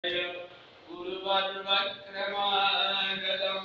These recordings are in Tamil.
गुरुवर्वक्रमागतम्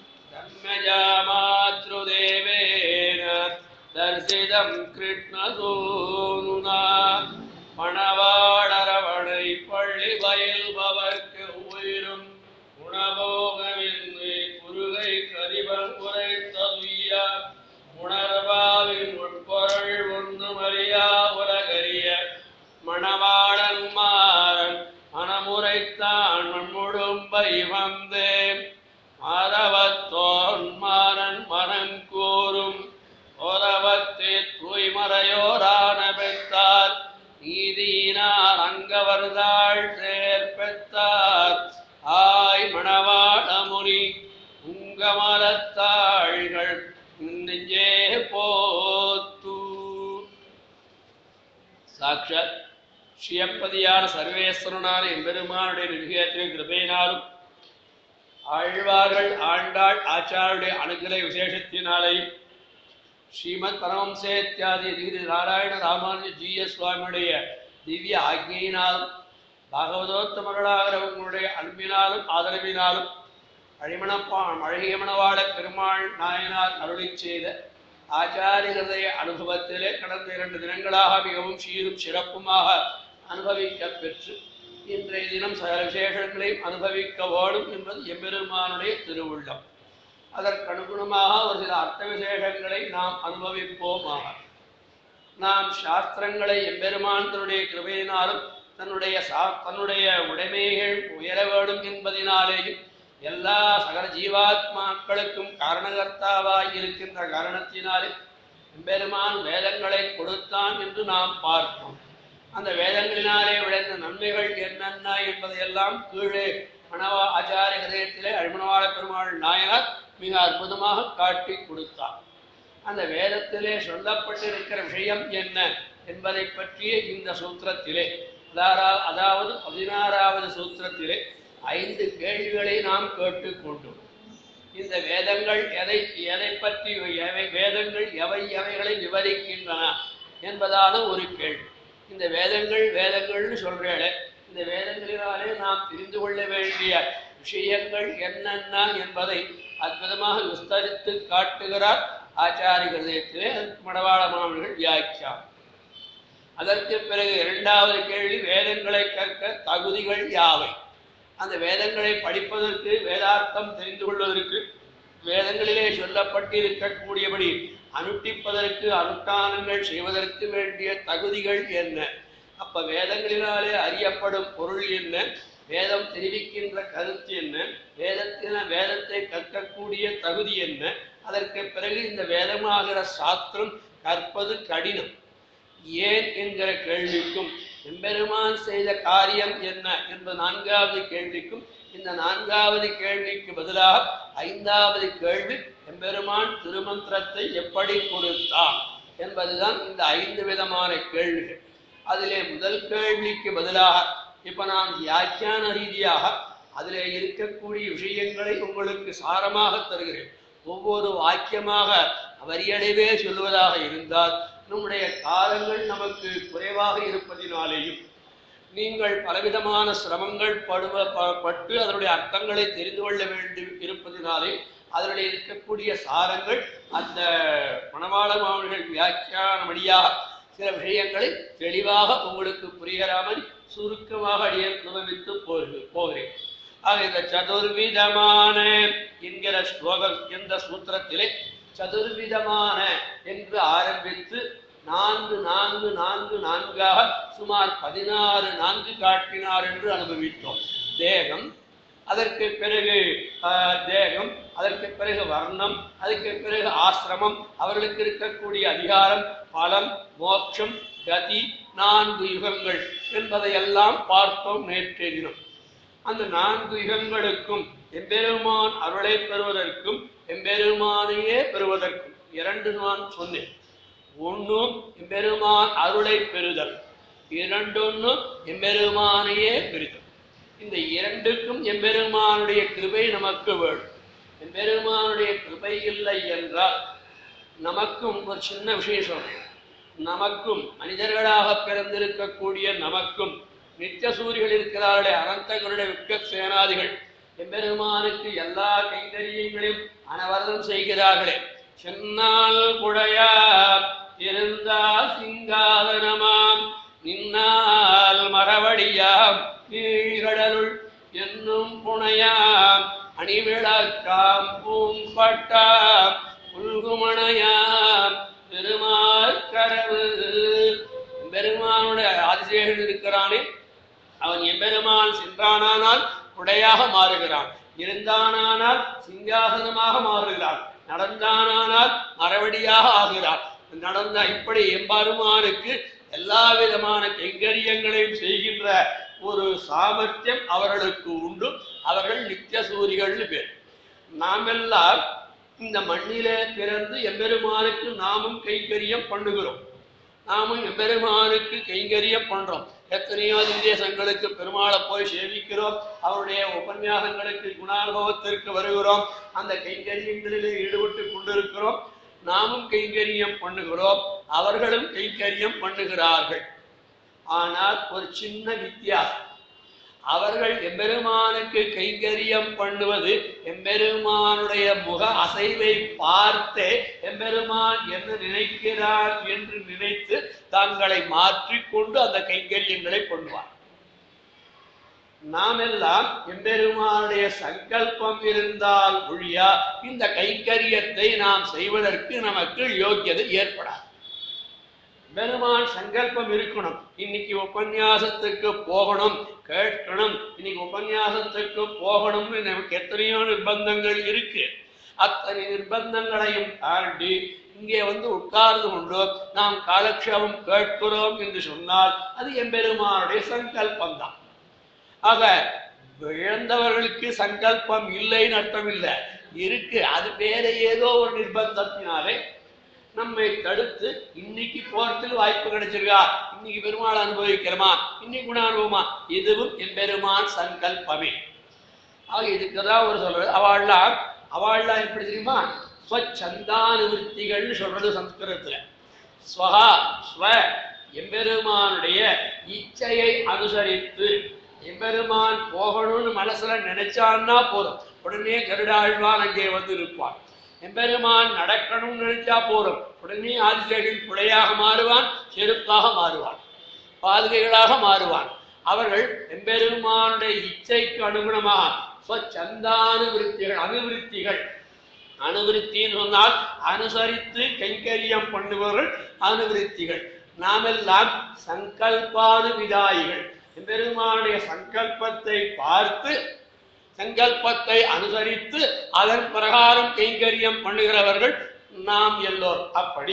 धर्मजामातृदेवेन दर्शितं कृष्णसूनुना மணவாளரவணை பள்ளி பயில்பவர்க்கு உயிரும் உணவோகமின்றி குருகை கரிவன் உரைத்ததுய்ய உணர்வாவின் உட்பொருள் ஒன்றுமறியா உலகறிய மணவாளன் மாறன் மனமுறைத்தான் மண்முழும்பை வந்தேன் மரவத்தோன் மாறன் மனம் கூறும் ஒரவத்தே தூய்மறையோரான பெற்றார் நீதியினார் அங்கவர்தாள் சேர்பெற்றார் ஆய் மணவாளமுனி உங்கமலத்தாள்கள் நெஞ்சே போத்து சாட்சாத் ஸ்ரீயப்பதியான சர்வேஸ்வரனான எம்பெருமானுடைய நிர்கேத்தின் கிருபையினாலும் ஆழ்வார்கள் ஆண்டாள் ஆச்சாருடைய அனுகிரக விசேஷத்தினாலேயும் ஸ்ரீமத் பரமம்சேத்தியாதி திகிரி நாராயண ராமானுஜ ஜி எஸ் சுவாமியுடைய திவ்ய ஆக்ஞையினாலும் பாகவதோத்தமர்களாகிற உங்களுடைய அன்பினாலும் ஆதரவினாலும் அழிமணப்பா அழகியமணவாள பெருமாள் நாயனார் அருளிச் செய்த ஆச்சாரிய ஹிருதய அனுபவத்திலே கடந்த இரண்டு தினங்களாக மிகவும் சீரும் சிறப்புமாக அனுபவிக்க பெற்று இன்றைய தினம் சகல விசேஷங்களையும் அனுபவிக்க ஓடும் என்பது எம்பெருமானுடைய திருவுள்ளம் அதற்கு அனுகுணமாக ஒரு சில அர்த்த விசேஷங்களை நாம் அனுபவிப்போமாக நாம் சாஸ்திரங்களை எம்பெருமான் தன்னுடைய கிருபையினாலும் தன்னுடைய சா தன்னுடைய உடைமைகள் உயர வேண்டும் என்பதினாலேயும் எல்லா சகல ஜீவாத்மாக்களுக்கும் காரணகர்த்தாவாய் இருக்கின்ற காரணத்தினாலே எம்பெருமான் வேதங்களை கொடுத்தான் என்று நாம் பார்த்தோம் அந்த வேதங்களினாலே விளைந்த நன்மைகள் என்னென்ன என்பதையெல்லாம் கீழே மணவா ஆச்சாரிய ஹதயத்திலே அழிமணவாள பெருமாள் நாயனார் மிக அற்புதமாக காட்டி கொடுத்தார் அந்த வேதத்திலே சொல்லப்பட்டிருக்கிற விஷயம் என்ன என்பதை பற்றிய இந்த சூத்திரத்திலே அதாரா- அதாவது பதினாறாவது சூத்திரத்திலே ஐந்து கேள்விகளை நாம் கேட்டுக்கொண்டோம் இந்த வேதங்கள் எதை எதை பற்றி எவை வேதங்கள் எவை எவைகளை விவரிக்கின்றன என்பதான ஒரு கேள்வி இந்த வேதங்கள் வேதங்கள்னு சொல்றேன் இந்த வேதங்களினாலே நாம் தெரிந்து கொள்ள வேண்டிய விஷயங்கள் என்னென்ன என்பதை அற்புதமாக விஸ்தரித்து காட்டுகிறார் ஆச்சாரிய ஹிருதயத்திலே மடவாள மாணவர்கள் வியாக்கியாம் அதற்கு பிறகு இரண்டாவது கேள்வி வேதங்களை கற்க தகுதிகள் யாவை அந்த வேதங்களை படிப்பதற்கு வேதார்த்தம் தெரிந்து கொள்வதற்கு வேதங்களிலே சொல்லப்பட்டிருக்கக்கூடியபடி அனுஷ்டிப்பதற்கு அனுஷ்டானங்கள் செய்வதற்கு வேண்டிய தகுதிகள் என்ன அப்ப வேதங்களினாலே அறியப்படும் பொருள் என்ன வேதம் தெரிவிக்கின்ற கருத்து என்ன வேதத்தின வேதத்தை கற்கக்கூடிய தகுதி என்ன அதற்கு பிறகு இந்த வேதமாகிற சாஸ்திரம் கற்பது கடினம் ஏன் என்கிற கேள்விக்கும் எம்பெருமான் செய்த காரியம் என்ன என்பது நான்காவது கேள்விக்கும் இந்த நான்காவது கேள்விக்கு பதிலாக ஐந்தாவது கேள்வி எம்பெருமான் திருமந்திரத்தை எப்படி கொடுத்தான் என்பதுதான் இந்த ஐந்து விதமான கேள்விகள் அதிலே முதல் கேள்விக்கு பதிலாக இப்ப நான் வியாக்கியான ரீதியாக அதிலே இருக்கக்கூடிய விஷயங்களை உங்களுக்கு சாரமாக தருகிறேன் ஒவ்வொரு வாக்கியமாக வரியடைவே சொல்வதாக இருந்தால் நம்முடைய காலங்கள் நமக்கு குறைவாக இருப்பதினாலேயும் நீங்கள் பலவிதமான சிரமங்கள் படுவ ப- பட்டு அதனுடைய அர்த்தங்களை தெரிந்து கொள்ள வேண்டி இருப்பதினாலே அதனுடைய இருக்கக்கூடிய சாரங்கள் அந்த மணவாள மாணவர்கள் வியாக்கியான வழியாக சில விஷயங்களை தெளிவாக உங்களுக்கு புரிகிறாமல் சுருக்கமாக அடியே அனுபவித்து போகு போகிறேன் ஆக இந்த சதுர்விதமான என்கிற ஸ்லோகம் என்ற சூத்திரத்திலே சதுர்விதமான என்று ஆரம்பித்து நான்கு நான்கு நான்கு நான்காக சுமார் பதினாறு நான்கு காட்டினார் என்று அனுபவித்தோம் தேகம் அதற்கு பிறகு ஆஹ், தேகம் அதற்கு பிறகு வர்ணம் அதற்கு பிறகு ஆசிரமம் அவர்களுக்கு இருக்கக்கூடிய அதிகாரம் பலம் மோட்சம் கதி நான்கு யுகங்கள் என்பதையெல்லாம் பார்த்தோம் நேற்றைய தினம் அந்த நான்கு யுகங்களுக்கும் எம்பெருமான் அருளை பெறுவதற்கும் எம்பெருமானையே பெறுவதற்கும் இரண்டு நான் சொன்னேன் ஒன்று எம்பெருமான் அருளை பெறுதல் இரண்டொன்று எம்பெருமானையே பெறுதல் இந்த இரண்டுக்கும் எம்பெருமானுடைய கிருபை நமக்கு வேணும் எம்பெருமானுடைய கிருபை இல்லை என்றால் நமக்கும் ஒரு சின்ன விஷயம் சொல்றேன் நமக்கும் மனிதர்களாக பிறந்திருக்கக்கூடிய நமக்கும் நித்தியசூரிகள் இருக்கிறார்களே அனந்தங்களுடைய விக்க சேனாதிகள் எம்பெருமானுக்கு எல்லா கைங்கரியங்களையும் அனவரதம் செய்கிறார்களே சென்னால் குழையா இருந்தா சிங்காதனமாம் நின்னால் மரவடியாம் கீழ்கடலுள் என்னும் புனையாம் அணிவிளக்காம் பூம்பட்டாம் புல்குமணையாம் பெருமாற்கரவு பெருமானுடைய ஆதிசேகன் இருக்கிறானே அவன் எம்பெருமான் சென்றானானால் குடையாக மாறுகிறான் இருந்தானானால் சிங்காசனமாக மாறுகிறான் நடந்தானானால் மரவடியாக ஆகிறான் நடந்த இப்படி எம்பெருமானுக்கு எல்லா விதமான கைங்கரியங்களையும் செய்கின்ற ஒரு சாமர்த்தியம் அவர்களுக்கு உண்டு அவர்கள் நித்திய சூரிகள்னு பேர் நாமெல்லாம் இந்த மண்ணிலே பிறந்து எம்பெருமானுக்கு நாமும் கைங்கரியம் பண்ணுகிறோம் நாமும் எம்பெருமானுக்கு கைங்கரியம் பண்றோம் எத்தனையோ தேசங்களுக்கு பெருமாளை போய் சேவிக்கிறோம் அவருடைய உபன்யாசங்களுக்கு குணானுபவத்திற்கு வருகிறோம் அந்த கைங்கரியங்களிலே ஈடுபட்டு கொண்டிருக்கிறோம் நாமும் கைங்கரியம் பண்ணுகிறோம் அவர்களும் கைங்கரியம் பண்ணுகிறார்கள் ஆனால் ஒரு சின்ன வித்தியாசம் அவர்கள் எம்பெருமானுக்கு கைங்கரியம் பண்ணுவது எம்பெருமானுடைய முக அசைவை பார்த்தே எம்பெருமான் என்ன நினைக்கிறார் என்று நினைத்து தங்களை மாற்றிக்கொண்டு அந்த கைங்கரியங்களை பண்ணுவார் நாம் எல்லாம் எம்பெருமானுடைய சங்கல்பம் இருந்தால் ஒழியா இந்த கைங்கரியத்தை நாம் செய்வதற்கு நமக்கு யோக்கியதை ஏற்படாது பெருமான் சங்கல்பம் இருக்கணும் இன்னைக்கு உபன்யாசத்துக்கு போகணும் கேட்கணும் இன்னைக்கு உபன்யாசத்துக்கு போகணும்னு நமக்கு எத்தனையோ நிர்பந்தங்கள் இருக்கு அத்தனை நிர்பந்தங்களையும் தாண்டி இங்கே வந்து உட்கார்ந்து கொண்டு நாம் காலக்ஷேபம் கேட்கிறோம் என்று சொன்னால் அது எம்பெருமானுடைய சங்கல்பம் தான் ஆக இழந்தவர்களுக்கு சங்கல்பம் இல்லைன்னு அர்த்தம் இல்லை இருக்கு அது வேற ஏதோ ஒரு நிர்பந்தத்தினாலே நம்மை தடுத்து இன்னைக்கு போறதுக்கு வாய்ப்பு கிடைச்சிருக்கா இன்னைக்கு பெருமாள் அனுபவிக்கிறோமா இன்னைக்கு குண அனுபவமா இதுவும் என் பெருமான் சங்கல்பமே ஆக இதுக்குதான் ஒரு சொல்றது அவள்லாம் அவள்லாம் எப்படி தெரியுமா ஸ்வச்சந்தானுவருத்திகள்னு சொல்றது சம்ஸ்கிருதத்துல ஸ்வஹா ஸ்வ எம்பெருமானுடைய இச்சையை அனுசரித்து எம்பெருமான் போகணும்னு மனசுல நினைச்சான்னா போதும் உடனே கருடாழ்வான் அங்கே வந்து இருப்பான் எம்பெருமான் நடக்கணும்னு நினைச்சா போதும் உடனே ஆதிசேகன் பிழையாக மாறுவான் செருப்பாக மாறுவான் பாதுகைகளாக மாறுவான் அவர்கள் எம்பெருமானுடைய இச்சைக்கு அனுகுணமாக ஸ்வச்சந்தானுவிருத்திகள் அனுவிருத்திகள் அனுவிருத்தின்னு சொன்னால் அனுசரித்து கைங்கரியம் பண்ணுபவர்கள் அனுவிருத்திகள் நாமெல்லாம் சங்கல்பானுவிதாயிகள் எம்பெருமானுடைய சங்கல்பத்தை பார்த்து சங்கல்பத்தை அனுசரித்து அதன் பிரகாரம் கைங்கரியம் பண்ணுகிறவர்கள் நாம் எல்லோரும் அப்படி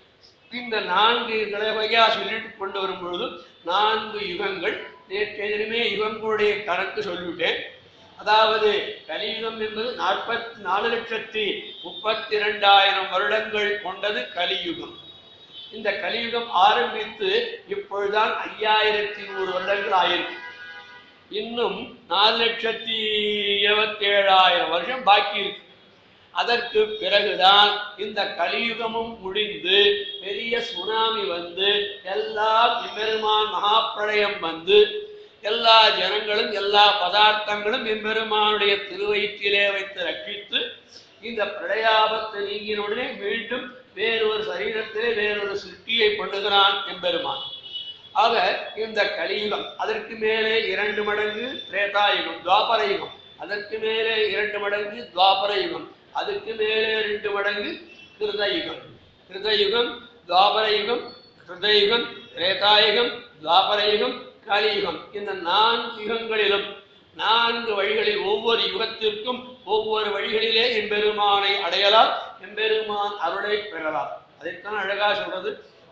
இந்த நான்கு வகையா சொல்லிட்டு கொண்டு வரும் பொழுது நான்கு யுகங்கள் நேற்றைய யுகங்களுடைய கணக்கு சொல்லிவிட்டேன் அதாவது கலியுகம் என்பது நாற்பத்தி நாலு லட்சத்தி முப்பத்தி இரண்டாயிரம் வருடங்கள் கொண்டது கலியுகம் இந்த கலியுகம் ஆரம்பித்து இப்பொழுதுதான் ஐயாயிரத்தி நூறு வருடங்கள் ஆயிருக்கு இன்னும் நாலு லட்சத்தி இருபத்தி ஏழாயிரம் வருஷம் பாக்கி இருக்கு அதற்கு பிறகுதான் இந்த கலியுகமும் முடிந்து பெரிய சுனாமி வந்து எல்லாம் எம்பெருமான் மகாப்பிரளயம் வந்து எல்லா ஜனங்களும் எல்லா பதார்த்தங்களும் எம்பெருமானுடைய திருவயிற்றிலே வைத்து ரட்சித்து இந்த பிரளயாபத்து நீங்கின உடனே மீண்டும் வேறொரு சரீரத்திலே வேறொரு சிருஷ்டியை பண்ணுகிறான் எம்பெருமான் ஆக இந்த கலியுகம் அதற்கு மேலே இரண்டு மடங்கு திரேதாயுகம் துவாபர யுகம் அதற்கு மேலே இரண்டு மடங்கு துவாபர யுகம் அதுக்கு மேலே ரெண்டு மடங்கு கிருதயுகம் கிருதயுகம் துவாபர யுகம் கிருதயுகம் திரேதாயுகம் துவாபர யுகம் கலியுகம் இந்த நான்கு யுகங்களிலும் நான்கு வழிகளில் ஒவ்வொரு யுகத்திற்கும் ஒவ்வொரு வழிகளிலே எம்பெருமானை அடையலாம் எம்பெருமான் அருளை பெறலாம் அதைத்தான் அழகா சொல்றது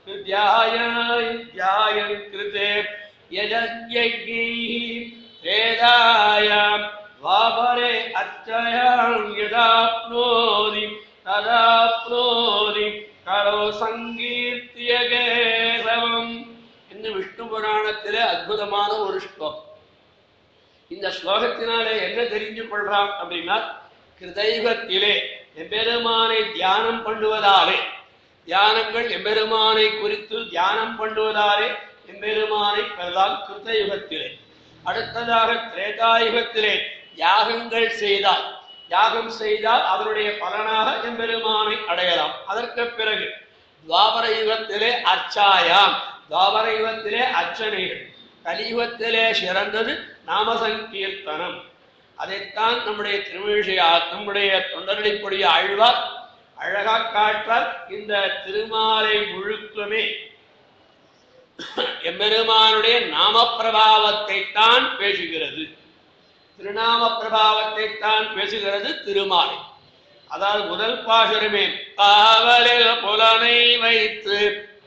வித்யாயன் கிருதே யஜத்யஜ்ஞைः வேதாயாம் வாபரே அச்சயாம் யதாப்னோதி ததாப்னோதி கரோ சங்கீர்த்திய கேசவம் என்று விஷ்ணு புராணத்திலே அற்புதமான ஒரு ஸ்லோகம் இந்த ஸ்லோகத்தினாலே என்ன தெரிஞ்சு கொள்றான் அப்படின்னா கிருதையுகத்திலே எம்பெருமானை தியானம் பண்ணுவதாலே தியானங்கள் எம்பெருமானை குறித்து தியானம் பண்ணுவதாலே எம்பெருமானை பெறலாம் கிருத்த யுகத்திலே அடுத்ததாக திரேதாயுகத்திலே யாகங்கள் செய்தால் யாகம் செய்தால் அதனுடைய பலனாக எம்பெருமானை அடையலாம் அதற்கு பிறகு துவாபர யுகத்திலே அர்ச்சாயாம் துவாபர யுகத்திலே அர்ச்சனைகள் கலியுகத்திலே சிறந்தது நாமசங்கீர்த்தனம் அதைத்தான் நம்முடைய திருமிழிசை நம்முடைய தொண்டரடிப்புடைய ஆழ்வார் அழகா காட்டார் இந்த திருமாலை முழுக்கமே எம்பெருமானுடைய நாம பிரபாவத்தை தான் பேசுகிறது திருநாம பிரபாவத்தை தான் பேசுகிறது திருமாலை அதாவது முதல் பாசுரமே காவலில் புலனை வைத்து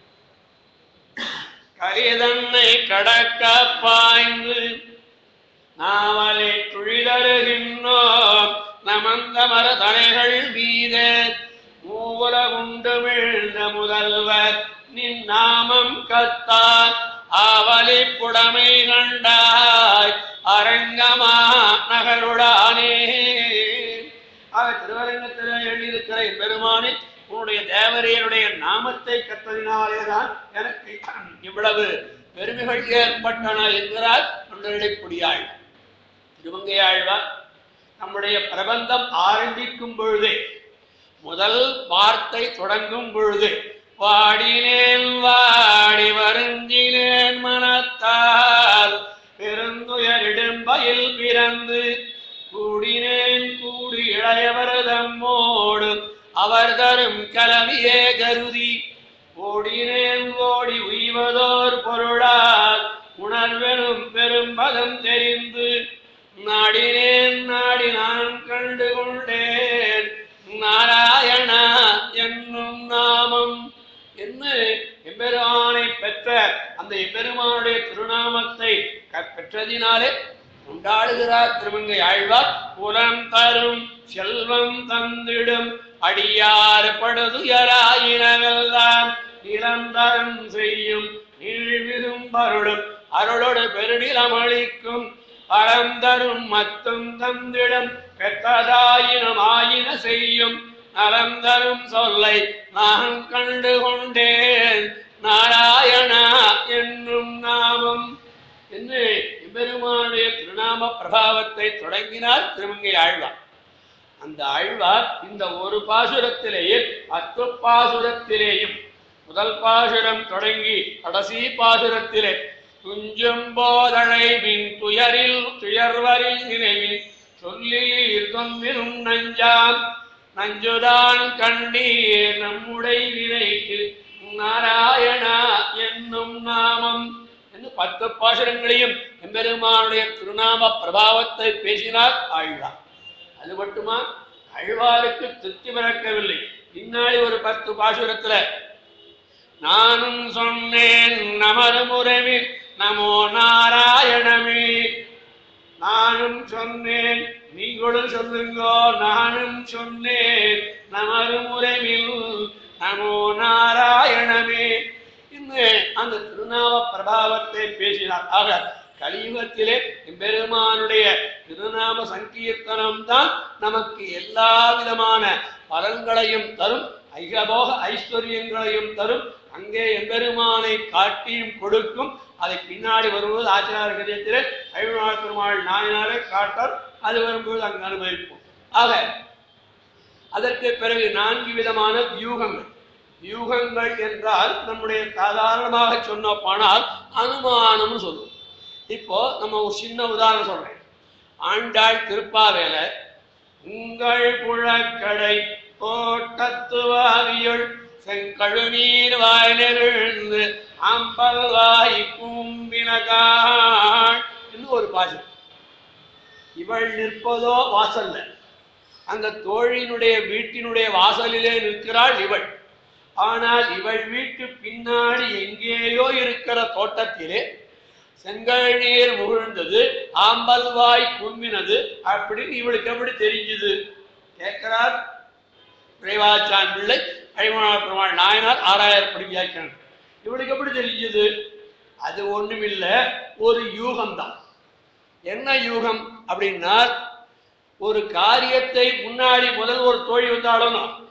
கரிதன்னை கடக்க பாய்ந்து நாவலை துழிதருகின்றோம் நமந்த மரதனைகள் மீத மூவல உண்டு வீழ்ந்த முதல்வர் நின் நாமம் கத்தார் ஆவலி புடமை கண்டாய் அரங்கமா நகருடானே ஆக திருவரங்கத்தில் எழுதியிருக்கிற பெருமானே உன்னுடைய தேவரையனுடைய நாமத்தை கத்ததினாலேதான் எனக்கு இவ்வளவு பெருமைகள் ஏற்பட்டன என்கிறார் தொண்டரடிப்புடியாள் திருமங்கையாழ்வார் நம்முடைய பிரபந்தம் ஆரம்பிக்கும் பொழுதே முதல் வார்த்தை தொடங்கும் பொழுது வாடினேன் வாடி வருந்தினேன் மனத்தால் பெருந்துயரிடும்பயில் பிறந்து கூடினேன் கூடி இளையவர் தம்மோடு அவர் தரும் கலவியே கருதி ஓடினேன் ஓடி உய்வதோர் பொருளால் உணர்வெனும் பெரும்பதம் தெரிந்து நாடினேன் நாடி நான் கண்டு கொண்டேன் நாராயணா என்னும் நாமம் என்று எம்பெருமானை பெற்ற அந்த எம்பெருமானுடைய திருநாமத்தை க- பெற்றதினாலே கொண்டாடுகிறார் திருமங்கை ஆழ்வார் புலம் தரும் செல்வம் தந்திடும் அடியார் படுதுயராயினவெல்லாம் நிரந்தரம் செய்யும் நீழ்விதும் பருளும் அருளோடு பெருநிலமளிக்கும் அறந்தரும் மத்தும் தந்திடம் பெற்றதாயினும் ஆயின செய்யும் நலந்தரும் சொல்லை நான் கண்டு கொண்டேன் நாராயணா என்னும் நாமம் என்று எம்பெருமானுடைய திருநாம பிரபாவத்தை தொடங்கினார் திருமங்கை ஆழ்வார் அந்த ஆழ்வார் இந்த ஒரு பாசுரத்திலேயே பத்து பாசுரத்திலேயும் முதல் பாசுரம் தொடங்கி கடைசி பாசுரத்திலே துஞ்சும் போதழை மின் துயரில் துயர்வரில் நினைவில் சொல்லில் தொன்பினும் நஞ்சாம் நஞ்சுதான் கண்டீர் நம்முடைய வினைக்கு நாராயணா என்னும் நாமம் என்று பத்து பாசுரங்களையும் எம்பெருமானுடைய திருநாம பிரபாவத்தை பேசினார் ஆழ்வார் அது மட்டுமா அழ்வாருக்கு திருப்தி பிறக்கவில்லை பின்னாடி ஒரு பத்து பாசுரத்துல நானும் சொன்னேன் நமது முறைவில் நமோ நாராயணமே நானும் சொன்னேன் நீங்களும் சொல்லுங்கோ நானும் சொன்னேன் நமது முறைவில் நமோ நாராயணமே என்று அந்த திருநாம பிரபாவத்தை பேசினார் ஆக கலியுகத்திலே எம்பெருமானுடைய திருநாம சங்கீர்த்தனம் தான் நமக்கு எல்லா விதமான பலன்களையும் தரும் ஐகபோக ஐஸ்வர்யங்களையும் தரும் அங்கே எம்பெருமானை காட்டியும் கொடுக்கும் அதை பின்னாடி வரும்போது ஆச்சார கரியத்திலே ஐநாள் பெருமாள் நாயனாரே காட்டார் அது வரும்போது அங்கு அனுபவிப்போம் ஆக அதற்கு பிறகு நான்கு விதமான வியூகங்கள் வியூகங்கள் என்றால் நம்முடைய சாதாரணமாக சொன்ன போனால் அனுமானம்னு சொல்லுவோம் இப்போ நம்ம ஒரு சின்ன உதாரணம் சொல்றேன் ஆண்டாள் திருப்பாவேல உங்கள் புழக்கடை கோட்டத்துவாவியுள் செங்கழுநீர் வாயிலிருந்து அம்பல் வாய் கூம்பினகாள் என்று ஒரு பாசம் இவள் நிற்பதோ வாசல்ல அந்த தோழியினுடைய வீட்டினுடைய வாசலிலே நிற்கிறாள் இவள் ஆனால் இவள் வீட்டு பின்னாடி எங்கேயோ இருக்கிற தோட்டத்திலே செங்கல் நீர் முகிழ்ந்தது ஆம்பல் வாய் கும்பினது அப்படின்னு இவளுக்கு எப்படி தெரிஞ்சது கேட்கிறார் பிரேவாச்சான் பிள்ளை அழிமனார் பெருமாள் நாயனார் ஆறாயிரப்படி வியாக்கியானம் இவளுக்கு எப்படி தெரிஞ்சது அது ஒண்ணுமில்ல ஒரு யூகம்தான் என்ன யூகம் அப்படின்னா ஒரு காரியத்தை முன்னாடி முதல் ஒரு தோழி வந்தாலும்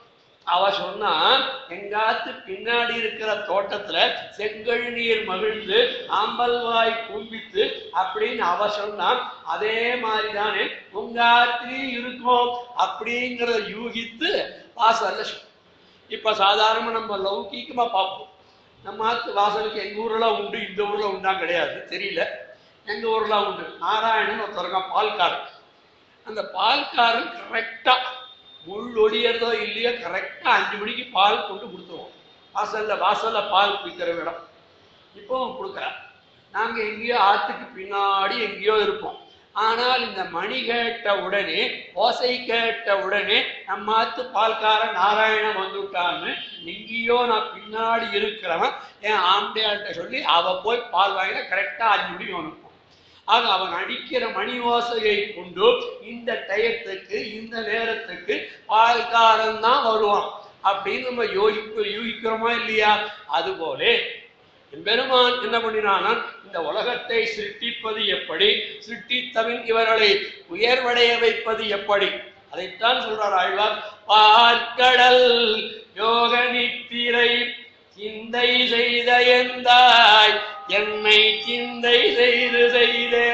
அவ சொன்னா எங்காத்து பின்னாடி இருக்கிற தோட்டத்துல செங்கல் நீர் மகிழ்ந்து ஆம்பல்வாய் கும்பித்து அப்படின்னு அவ சொன்னா அதே மாதிரி தானே உங்காத்திலையும் இருக்கும் அப்படிங்கிறத யூகித்து வாசல்ல சொ- இப்ப சாதாரணமா நம்ம லௌகீகமா பார்ப்போம் நம்ம ஆத்து வாசலுக்கு எங்க ஊர்ல உண்டு இந்த ஊர்ல உண்டா கிடையாது தெரியல எங்க ஊர்ல உண்டு நாராயணன் ஒருத்தருக்கா பால்காரன் அந்த பால்காரன் கரெக்டா முள் ஒடியறதோ இல்லையோ கரெக்டா அஞ்சு மணிக்கு பால் கொண்டு கொடுத்துருவோம் வாசல்ல வாசல்ல பால் குடிக்கிற இடம் இப்பவும் கொடுக்குறார் நாங்க எங்கேயோ ஆத்துக்கு பின்னாடி எங்கேயோ இருப்போம் ஆனால் இந்த மணி கேட்ட உடனே ஓசை கேட்ட உடனே நம்ம ஆத்து பால்காரன் நாராயணன் வந்துட்டான்னு எங்கேயோ நான் பின்னாடி இருக்கிறவன் என் ஆம்படையாட்ட சொல்லி அவ போய் பால் வாங்கினா கரெக்டா அஞ்சு மணிக்கு அனுப்பும் ஆக அவன் அடிக்கிற மணி ஓசையை கொண்டு இந்த டயத்துக்கு இந்த நேரத்துக்கு பால்காரன் தான் வருவான் அப்படின்னு நம்ம யோசிப்பு யூகிக்கிறோமா இல்லையா அதுபோல பெருமான் என்ன பண்ணினானா இந்த உலகத்தை சிருஷ்டிப்பது எப்படி சிருஷ்டித்தவின் இவர்களை உயர்வடைய வைப்பது எப்படி அதைத்தான் சொல்றார் ஆழ்வார் பார்க்கடல் யோக நித்திரை சிந்தை செய்த எந்தாய் என்னை சிந்தை செய்து செய்தே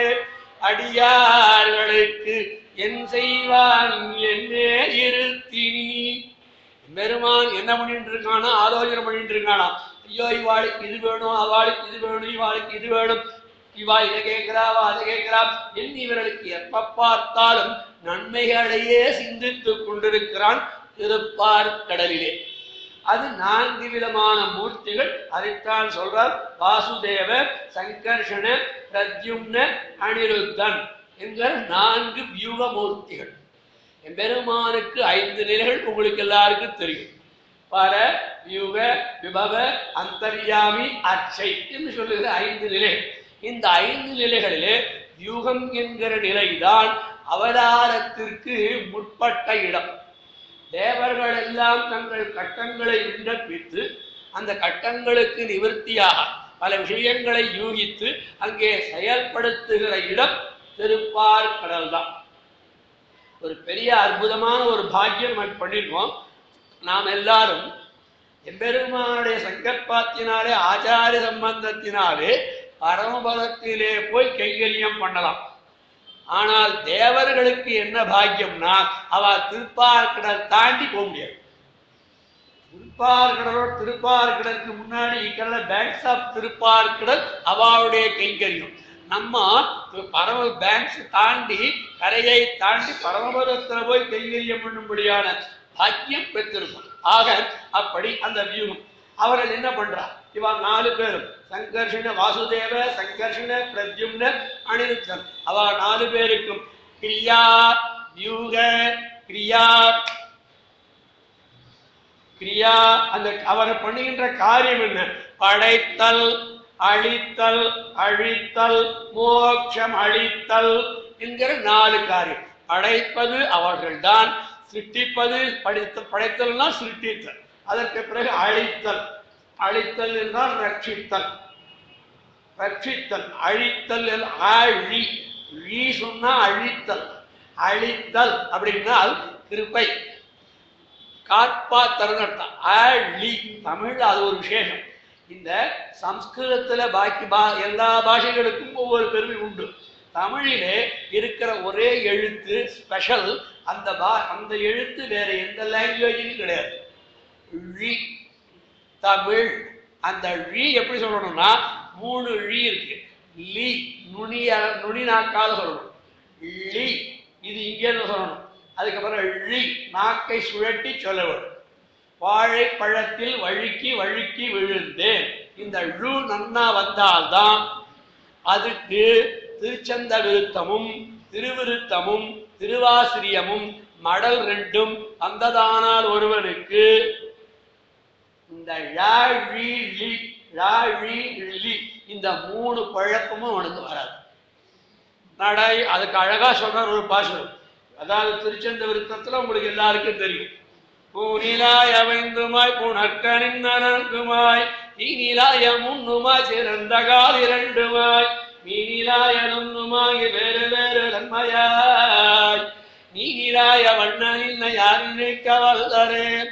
அடியார்களுக்கு என் செய்வான் என்னே இருத்தினி பெருமான் என்ன பண்ணிட்டு இருக்கானா ஆலோசனை பண்ணிட்டு இருக்கானா ஐயோ இவாளுக்கு இது வேணும் அவளுக்கு இது வேணும் இவாளுக்கு இது வேணும் இவா இதை கேட்கிறா அவ அதை கேட்கிறா என் இவர்களுக்கு எப்ப பார்த்தாலும் நன்மைகளையே சிந்தித்துக் கொண்டிருக்கிறான் திருப்பார் கடலிலே அது நான்கு விதமான மூர்த்திகள் அதைத்தான் சொல்றார் வாசுதேவ சங்கர்ஷண பிரத்யும்ன அனிருத்தன் என்கிற நான்கு வியூக மூர்த்திகள் எம்பெருமானுக்கு ஐந்து நிலைகள் உங்களுக்கு எல்லாருக்கும் தெரியும் பர வியூக விபவ அந்தர்யாமி அர்ச்சை என்று சொல்லுகிற ஐந்து நிலைகள் இந்த ஐந்து நிலைகளிலே வியூகம் என்கிற நிலைதான் அவதாரத்திற்கு முற்பட்ட இடம் தேவர்கள் எல்லாம் தங்கள் கட்டங்களை விண்ணப்பித்து அந்த கட்டங்களுக்கு நிவர்த்தியாக பல விஷயங்களை யூகித்து அங்கே செயல்படுத்துகிற இடம் திருப்பார் கடல் தான் ஒரு பெரிய அற்புதமான ஒரு பாக்கியம் நம்ம பண்ணிருக்கோம் நாம் எல்லாரும் எம்பெருமானுடைய சங்கல்பத்தினாலே ஆச்சார சம்பந்தத்தினாலே பரமபதத்திலே போய் கைங்கரியம் பண்ணலாம் ஆனால் தேவர்களுக்கு என்ன பாக்கியம்னா அவ திருப்பார்கடல் தாண்டி போக முடியாது திருப்பார்கடலோட திருப்பார்கடலுக்கு முன்னாடி இருக்கிற பேங்க்ஸ் ஆஃப் திருப்பார்கடல் அவளுடைய கைங்கரியம் நம்ம பரம பேங்க்ஸ் தாண்டி கரையை தாண்டி பரமபதத்துல போய் கைங்கரியம் பண்ணும்படியான பாக்கியம் பெற்றிருக்கும் ஆக அப்படி அந்த வியூகம் அவர்கள் என்ன பண்றா இவா நாலு பேரும் சங்கர்ஷண வாசுதேவ சங்கர்ஷண பிரத்யும்ன அனிருத்தன் அவ நாலு பேருக்கும் கிரியா வியூக கிரியா கிரியா அந்த அவர் பண்ணுகின்ற காரியம் என்ன படைத்தல் அழித்தல் அழித்தல் மோட்சம் அழித்தல் என்கிற நாலு காரியம் படைப்பது அவர்கள்தான் சிருஷ்டிப்பது படித்த படைத்தல்னா சிருஷ்டித்தல் அதற்கு பிறகு அழித்தல் அழித்தல் என்றால் ரட்சித்தல் ரட்சித்தல் அழித்தல் எல்- அழி ழி சொன்னா அழித்தல் அழித்தல் அப்படின்னால் கிருபை காப்பாத்தல் அர்த்தம் அழி தமிழ்ல அது ஒரு விசேஷம் இந்த சம்ஸ்கிருதத்துல பாக்கி பா எல்லா பாஷைகளுக்கும் ஒவ்வொரு பெருமை உண்டு தமிழிலே இருக்கிற ஒரே எழுத்து ஸ்பெஷல் அந்த பா அந்த எழுத்து வேற எந்த லாங்குவேஜிலும் கிடையாது ழி தமிழ் அந்த ழி எப்படி சொல்லணும்னா மூணு ழி இருக்கு லி நுனி நுனி நாக்கால சொல்லணும் லி இது இங்கேருந்து சொல்லணும் அதுக்கப்புறம் ழி நாக்கை சுழட்டி சொல்ல வேண்டும் வாழைப்பழத்தில் வழுக்கி வழுக்கி விழுந்தேன் இந்த ழு நன்னா வந்தால்தான் அதுக்கு திருச்சந்த விருத்தமும் திருவிருத்தமும் திருவாசிரியமும் மடல் ரெண்டும் வந்ததானால் ஒருவனுக்கு இந்த ழ, ழி, ழி, ழ, ழி, ழி இந்த மூணு குழப்பமும் அவனுக்கு வராது நடை அதுக்கு அழகா சொல்றார் ஒரு பாசுரம் அதாவது திருச்சந்த விருத்தத்துல உங்களுக்கு எல்லாருக்கும் தெரியும் பூனிலாய் அமைந்துமாய் புனற்கனின் நனங்குமாய் தீனிலாய முன்னுமாய் சிறந்த கால் இரண்டுமாய் மீனிலாய நொன்னுமாய் வேறு வேறு நன்மையாய் நீனிலாய வண்ணனின் யார் நினைக்க வல்லரே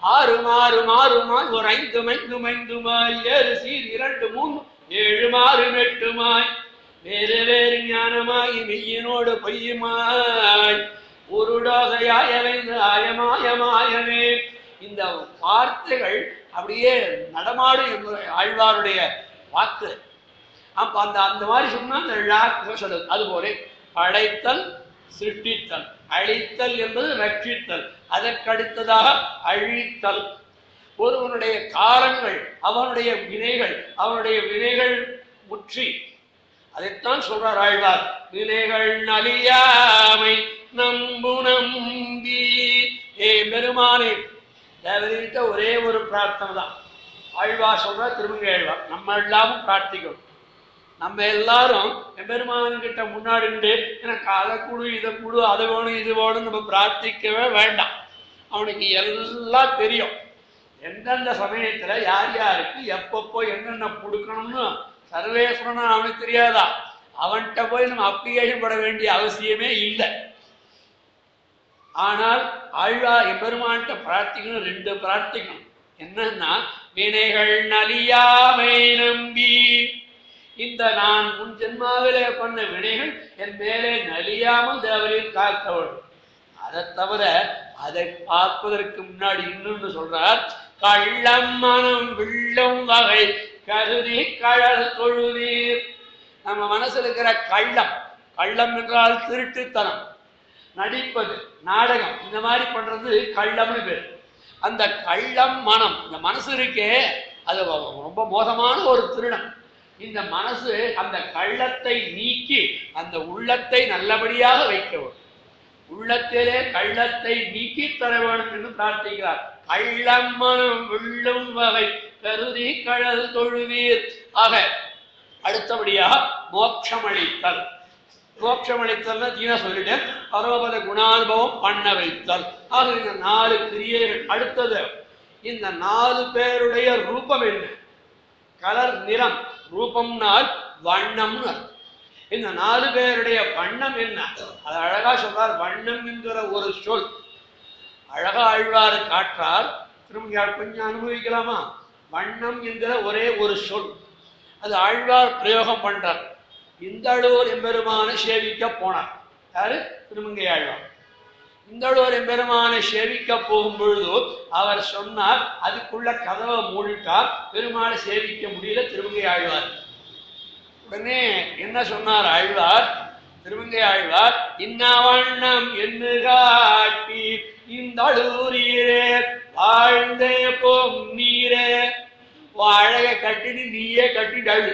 ஆறு மாறு மாறு மாய் ஒரு ஐந்து மைந்து மைந்துமாய் ஏழு சீர் இரண்டு மூணு ஏழு மாறு மெட்டுமாய் வேறு வேறு ஞானமாய் மெய்யினோடு பொய்யுமாய் உருடோகையாய் அலைந்து ஆயமாயமாயமே இந்த வார்த்தைகள் அப்படியே நடமாடும் என்பது ஆழ்வாருடைய வாக்கு அப்ப அந்த அந்த மாதிரி சொன்னா அந்த ழாக்கு சொல்லுது அதுபோல படைத்தல் சிருஷ்டித்தல் அழித்தல் என்பது ரட்சித்தல் அதற்கடுத்ததாக அழித்தல் ஒருவனுடைய காலங்கள் அவனுடைய வினைகள் அவனுடைய வினைகள் முற்றி அதைத்தான் சொல்றார் ஆழ்வார் வினைகள் நலியாமை நம்பு நம்பி ஏ பெருமானே தேவரீட்ட ஒரே ஒரு பிரார்த்தனை தான் ஆழ்வார் சொல்ற திருமங்கை ஆழ்வார் நம்ம எல்லாமும் பிரார்த்திக்கணும் நம்ம எல்லாரும் எம்பெருமான் கிட்ட முன்னாடி நின்று எனக்கு அதை கொடு இதை கொடு அதை வேணும் இது வேணும் நம்ம பிரார்த்திக்கவே வேண்டாம் அவனுக்கு எல்லாம் தெரியும் எந்தெந்த சமயத்துல யார் யாருக்கு எப்பப்போ என்னென்ன கொடுக்கணும்னு சர்வேஸ்வரன் அவனுக்கு தெரியாதா அவன்கிட்ட போய் நம்ம அப்ளிகேஷன் பட வேண்டிய அவசியமே இல்லை ஆனால் ஆழ்வா எம்பெருமான்கிட்ட பிரார்த்திக்கணும் ரெண்டு பிரார்த்திக்கணும் என்னன்னா வினைகள் நலியாமை நம்பி இந்த நான் முன் ஜென்மாவிலே பண்ண வினைகள் என் மேலே நலியாமல் தேவரில் காக்க வேண்டும் அதை தவிர அதை பார்ப்பதற்கு முன்னாடி இன்னொன்று சொல்றார் கள்ளம் மனம் வில்லும் வகை கருதி கழல் தொழுவீர் நம்ம மனசுல இருக்கிற கள்ளம் கள்ளம் என்றால் திருட்டுத்தனம் நடிப்பது நாடகம் இந்த மாதிரி பண்றது கள்ளம்னு பேர் அந்த கள்ளம் மனம் இந்த மனசு இருக்கே அது ரொம்ப மோசமான ஒரு திருடம் இந்த மனசு அந்த கள்ளத்தை நீக்கி அந்த உள்ளத்தை நல்லபடியாக வைக்க வேண்டும் உள்ளத்திலே கள்ளத்தை நீக்கி தர வேண்டும் என்று பிரார்த்திக்கிறார் கள்ளம் மனம் வில்லும் வகை கருதி கழல் தொழுவீர் ஆக அடுத்தபடியாக மோட்சமளித்தல் மோட்சமளித்தல்னா தீனா சொல்லிட்டேன் பரவபத குணானுபவம் பண்ண வைத்தல் ஆக இந்த நாலு கிரியைகள் அடுத்தது இந்த நாலு பேருடைய ரூபம் என்ன கலர் நிறம் ரூபம்னால் வண்ணம்னு அர்த்தம். இந்த நாலு பேருடைய வண்ணம் என்ன அது அழகா சொல்றார் வண்ணம் என்கிற ஒரு சொல் அழகா ஆழ்வார் காற்றார் திரும்ப கொஞ்சம் அனுபவிக்கலாமா வண்ணம் என்கிற ஒரே ஒரு சொல் அது ஆழ்வார் பிரயோகம் பண்றார் இந்தளூர் எம்பெருமானை சேவிக்க போனார் யாரு திருமங்கை ஆழ்வார் இந்தளூர் எம்பெருமானை சேவிக்க போகும் பொழுது அவர் சொன்னார் அதுக்குள்ள கதவை மூடிட்டார் பெருமாளை சேவிக்க முடியல திருமங்கை ஆழ்வார் உடனே என்ன சொன்னார் ஆழ்வார் திருமங்கை ஆழ்வார் இன்னவண்ணம் என்று காட்டி இந்த அழூரீரே வாழ்ந்தே போம் நீரே உன் அழகை கட்டிட்டு நீயே கட்டிட்டு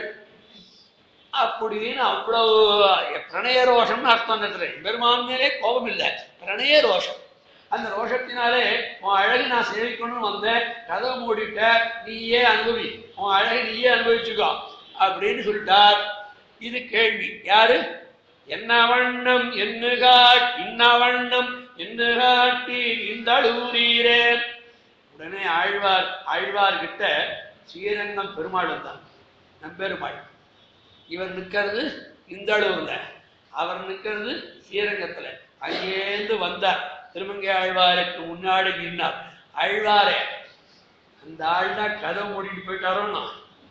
அப்படின்னு அவ்வளவு பிரணய ரோஷம்னு அர்த்தம் அந்த பெருமான் மேலே கோபம் இல்லை பிரணய ரோஷம் அந்த ரோஷத்தினாலே உன் அழகு நான் சேவிக்கணும்னு வந்தேன் கதவை மூடிட்ட நீயே அனுபவி உன் அழகை நீயே அனுபவிச்சுக்கோ அப்படின்னு சொல்லிட்டார் இது கேள்வி யாரு என்ன வண்ணம் என்ன காட் இன்ன வண்ணம் என்ன காட்டி இந்த அழுவுறீரே உடனே ஆழ்வார் ஆழ்வார் கிட்ட ஸ்ரீரங்கம் பெருமாள் தான் நம்பெருமாள் இவர் நிற்கிறது இந்தளூர்ல அவர் நிற்கிறது ஸ்ரீரங்கத்துல அங்கேருந்து வந்தார் திருமங்கை ஆழ்வாருக்கு முன்னாடி நின்னார் ஆழ்வாரே அந்த ஆள் தான் கதை மூடிட்டு போயிட்டாரோன்னா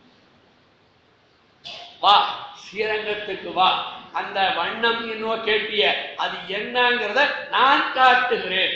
வா ஸ்ரீரங்கத்துக்கு வா அந்த வண்ணம் என்னவோ கேட்டிய அது என்னங்கிறத நான் காட்டுகிறேன்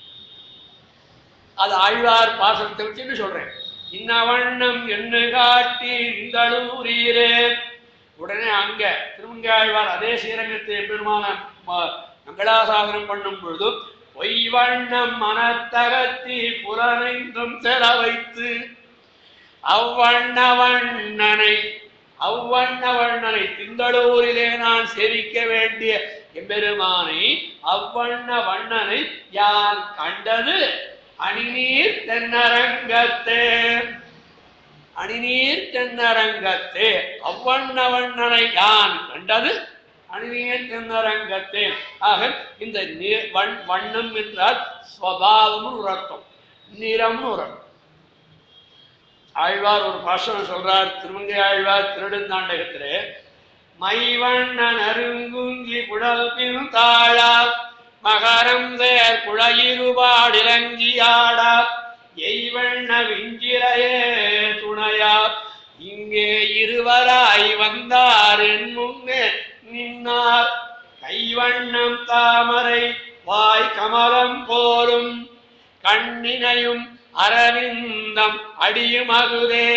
அது ஆழ்வார் பாசனத்தை வச்சுன்னு சொல்றேன் இன்ன வண்ணம் என்ன காட்டி இந்தளூரீரே உடனே அங்க திருமங்காழ்வார் அதே ஸ்ரீரங்கத்தை பெருமான மங்களாசாசனம் பண்ணும் பொழுது பொய் வண்ணம் மனத்தகத்தி புலனைந்தும் செல வைத்து அவ்வண்ண வண்ணனை அவ்வண்ண வண்ணனை திங்களூரிலே நான் சேவிக்க வேண்டிய எம்பெருமானை அவ்வண்ண வண்ணனை யான் கண்டது அணிநீர் தென்னரங்கத்தே அணிநீர் தென்னரங்கத்தே அவ்வண்ண வண்ணனை யான் கண்டது அணிநீர் தென்னரங்கத்தே ஆக இந்த நீர் வண் வண்ணம் என்றால் ஸ்வபாவம்னு ஒரு அர்த்தம் நிறம்னு ஒரு அர்த்தம் ஆழ்வார் ஒரு பாஷனம் சொல்றார் திருமங்கை ஆழ்வார் திருடந்தாண்டகத்திலே மைவண்ணன் அருங்குங்கி புடல் பின் தாழா மகரம் வேர் குழையிருபாடிலங்கியாடா செய்வண்ண விஞ்சிலையே துணையா இங்கே இருவராய் வந்தார் என் முன்னே நின்னார் கைவண்ணம் தாமரை வாய் கமலம் போலும் கண்ணினையும் அரவிந்தம் அடியும் அகுதே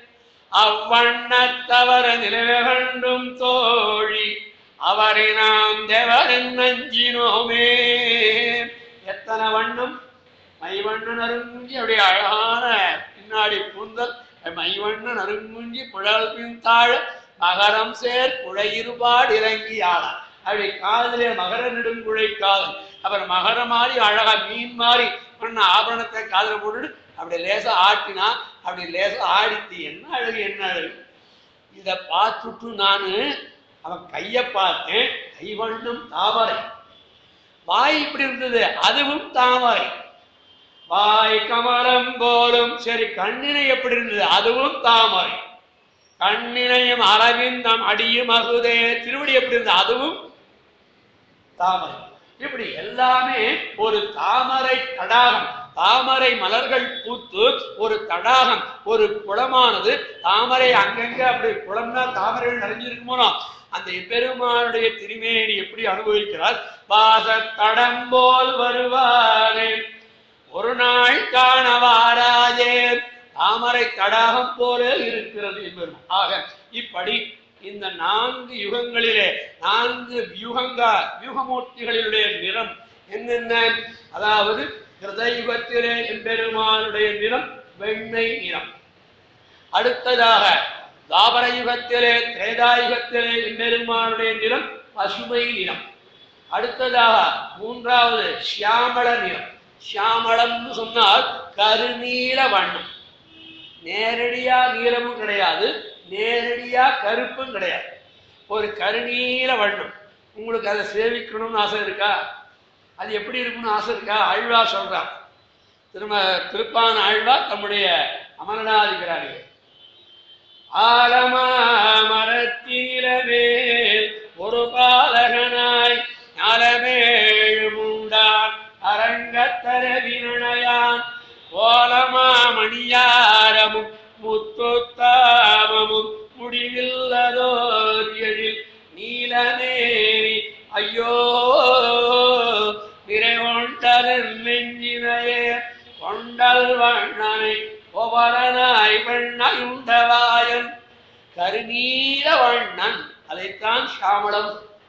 அவ்வண்ணத்தவர நிலவகண்டும் தோழி அவரை நாம் தேவரின் நஞ்சினோமே எத்தனை வண்ணம் மைவண்ணன் அருங்குஞ்சி அப்படியே அழகான பின்னாடி கூந்தல் மைவண்ணன் அருங்குஞ்சி புழல் பின் தாழ மகரம் சேர் குழையிருபாடு இறங்கி ஆளார் அப்படி காதலே மகர நெடுங்குழை காதல் அப்புறம் மகர மாதிரி அழகா மீன் மாதிரி பண்ண ஆபரணத்தை காதல போட்டுட்டு அப்படி லேசா ஆட்டினா அப்படி லேசா ஆடித்து என்ன அழகு என்ன அழகு இத பார்த்துட்டு நானு அவன் கைய பார்த்தேன் கைவண்ணம் தாமரை வாய் இப்படி இருந்தது அதுவும் தாமரை வாய் கமலம் போலும் சரி கண்ணினை எப்படி இருந்தது அதுவும் தாமரை கண்ணினையும் அரவிந்தம் அடியும் அகுதே திருவடி எப்படி இருந்தது அதுவும் தாமரை இப்படி எல்லாமே ஒரு தாமரை தடாகம் தாமரை மலர்கள் பூத்து ஒரு தடாகம் ஒரு குளமானது தாமரை அங்கங்க அப்படி குளம்னா தாமரைகள் நிறைஞ்சிருக்குமோ அந்த பெருமானுடைய திருமேனி எப்படி அனுபவிக்கிறார் வாச தடம் போல் வருவாரே ஒரு நாள் காணவாராயே தாமரை தடாகம் போல இருக்கிறது என்பது ஆக இப்படி இந்த நான்கு யுகங்களிலே நான்கு வியூகங்கா வியூகமூர்த்திகளினுடைய நிறம் என்னென்ன அதாவது கிருதயுகத்திலே எம்பெருமானுடைய நிறம் வெண்ணை நிறம் அடுத்ததாக தாபர யுகத்திலே திரேதாயுகத்திலே எம்பெருமானுடைய நிறம் பசுமை நிறம் அடுத்ததாக மூன்றாவது சியாமள நிறம் சியாமளம்னு சொன்னால் கருநீல வண்ணம் நேரடியா நீலமும் கிடையாது நேரடியா கருப்பும் கிடையாது ஒரு கருநீல வண்ணம் உங்களுக்கு அதை சேவிக்கணும்னு ஆசை இருக்கா அது எப்படி இருக்கும்னு ஆசை இருக்கா ஆழ்வா சொல்றார் திரும்ப திருப்பான ஆழ்வா தம்முடைய அமரநாதிகிறார்கள் ஆலமா மரத்தினிலமேல் ஒரு பாலகனாய் ஞாலமேழு மூண்டான் அரங்கத்தரவினையான் ஓலமா மணியாரமும் முத்துத்தாமமும் முடிவில்லதோர் எழில் நீலநேரி ஐயோ நிறைவொண்டலன் நெஞ்சினையே கொண்டல் வண்ணனை ஒவரனாய் பெண்ணையுண்டவாயன் கருநீல வண்ணன் அதைத்தான் சாமளம்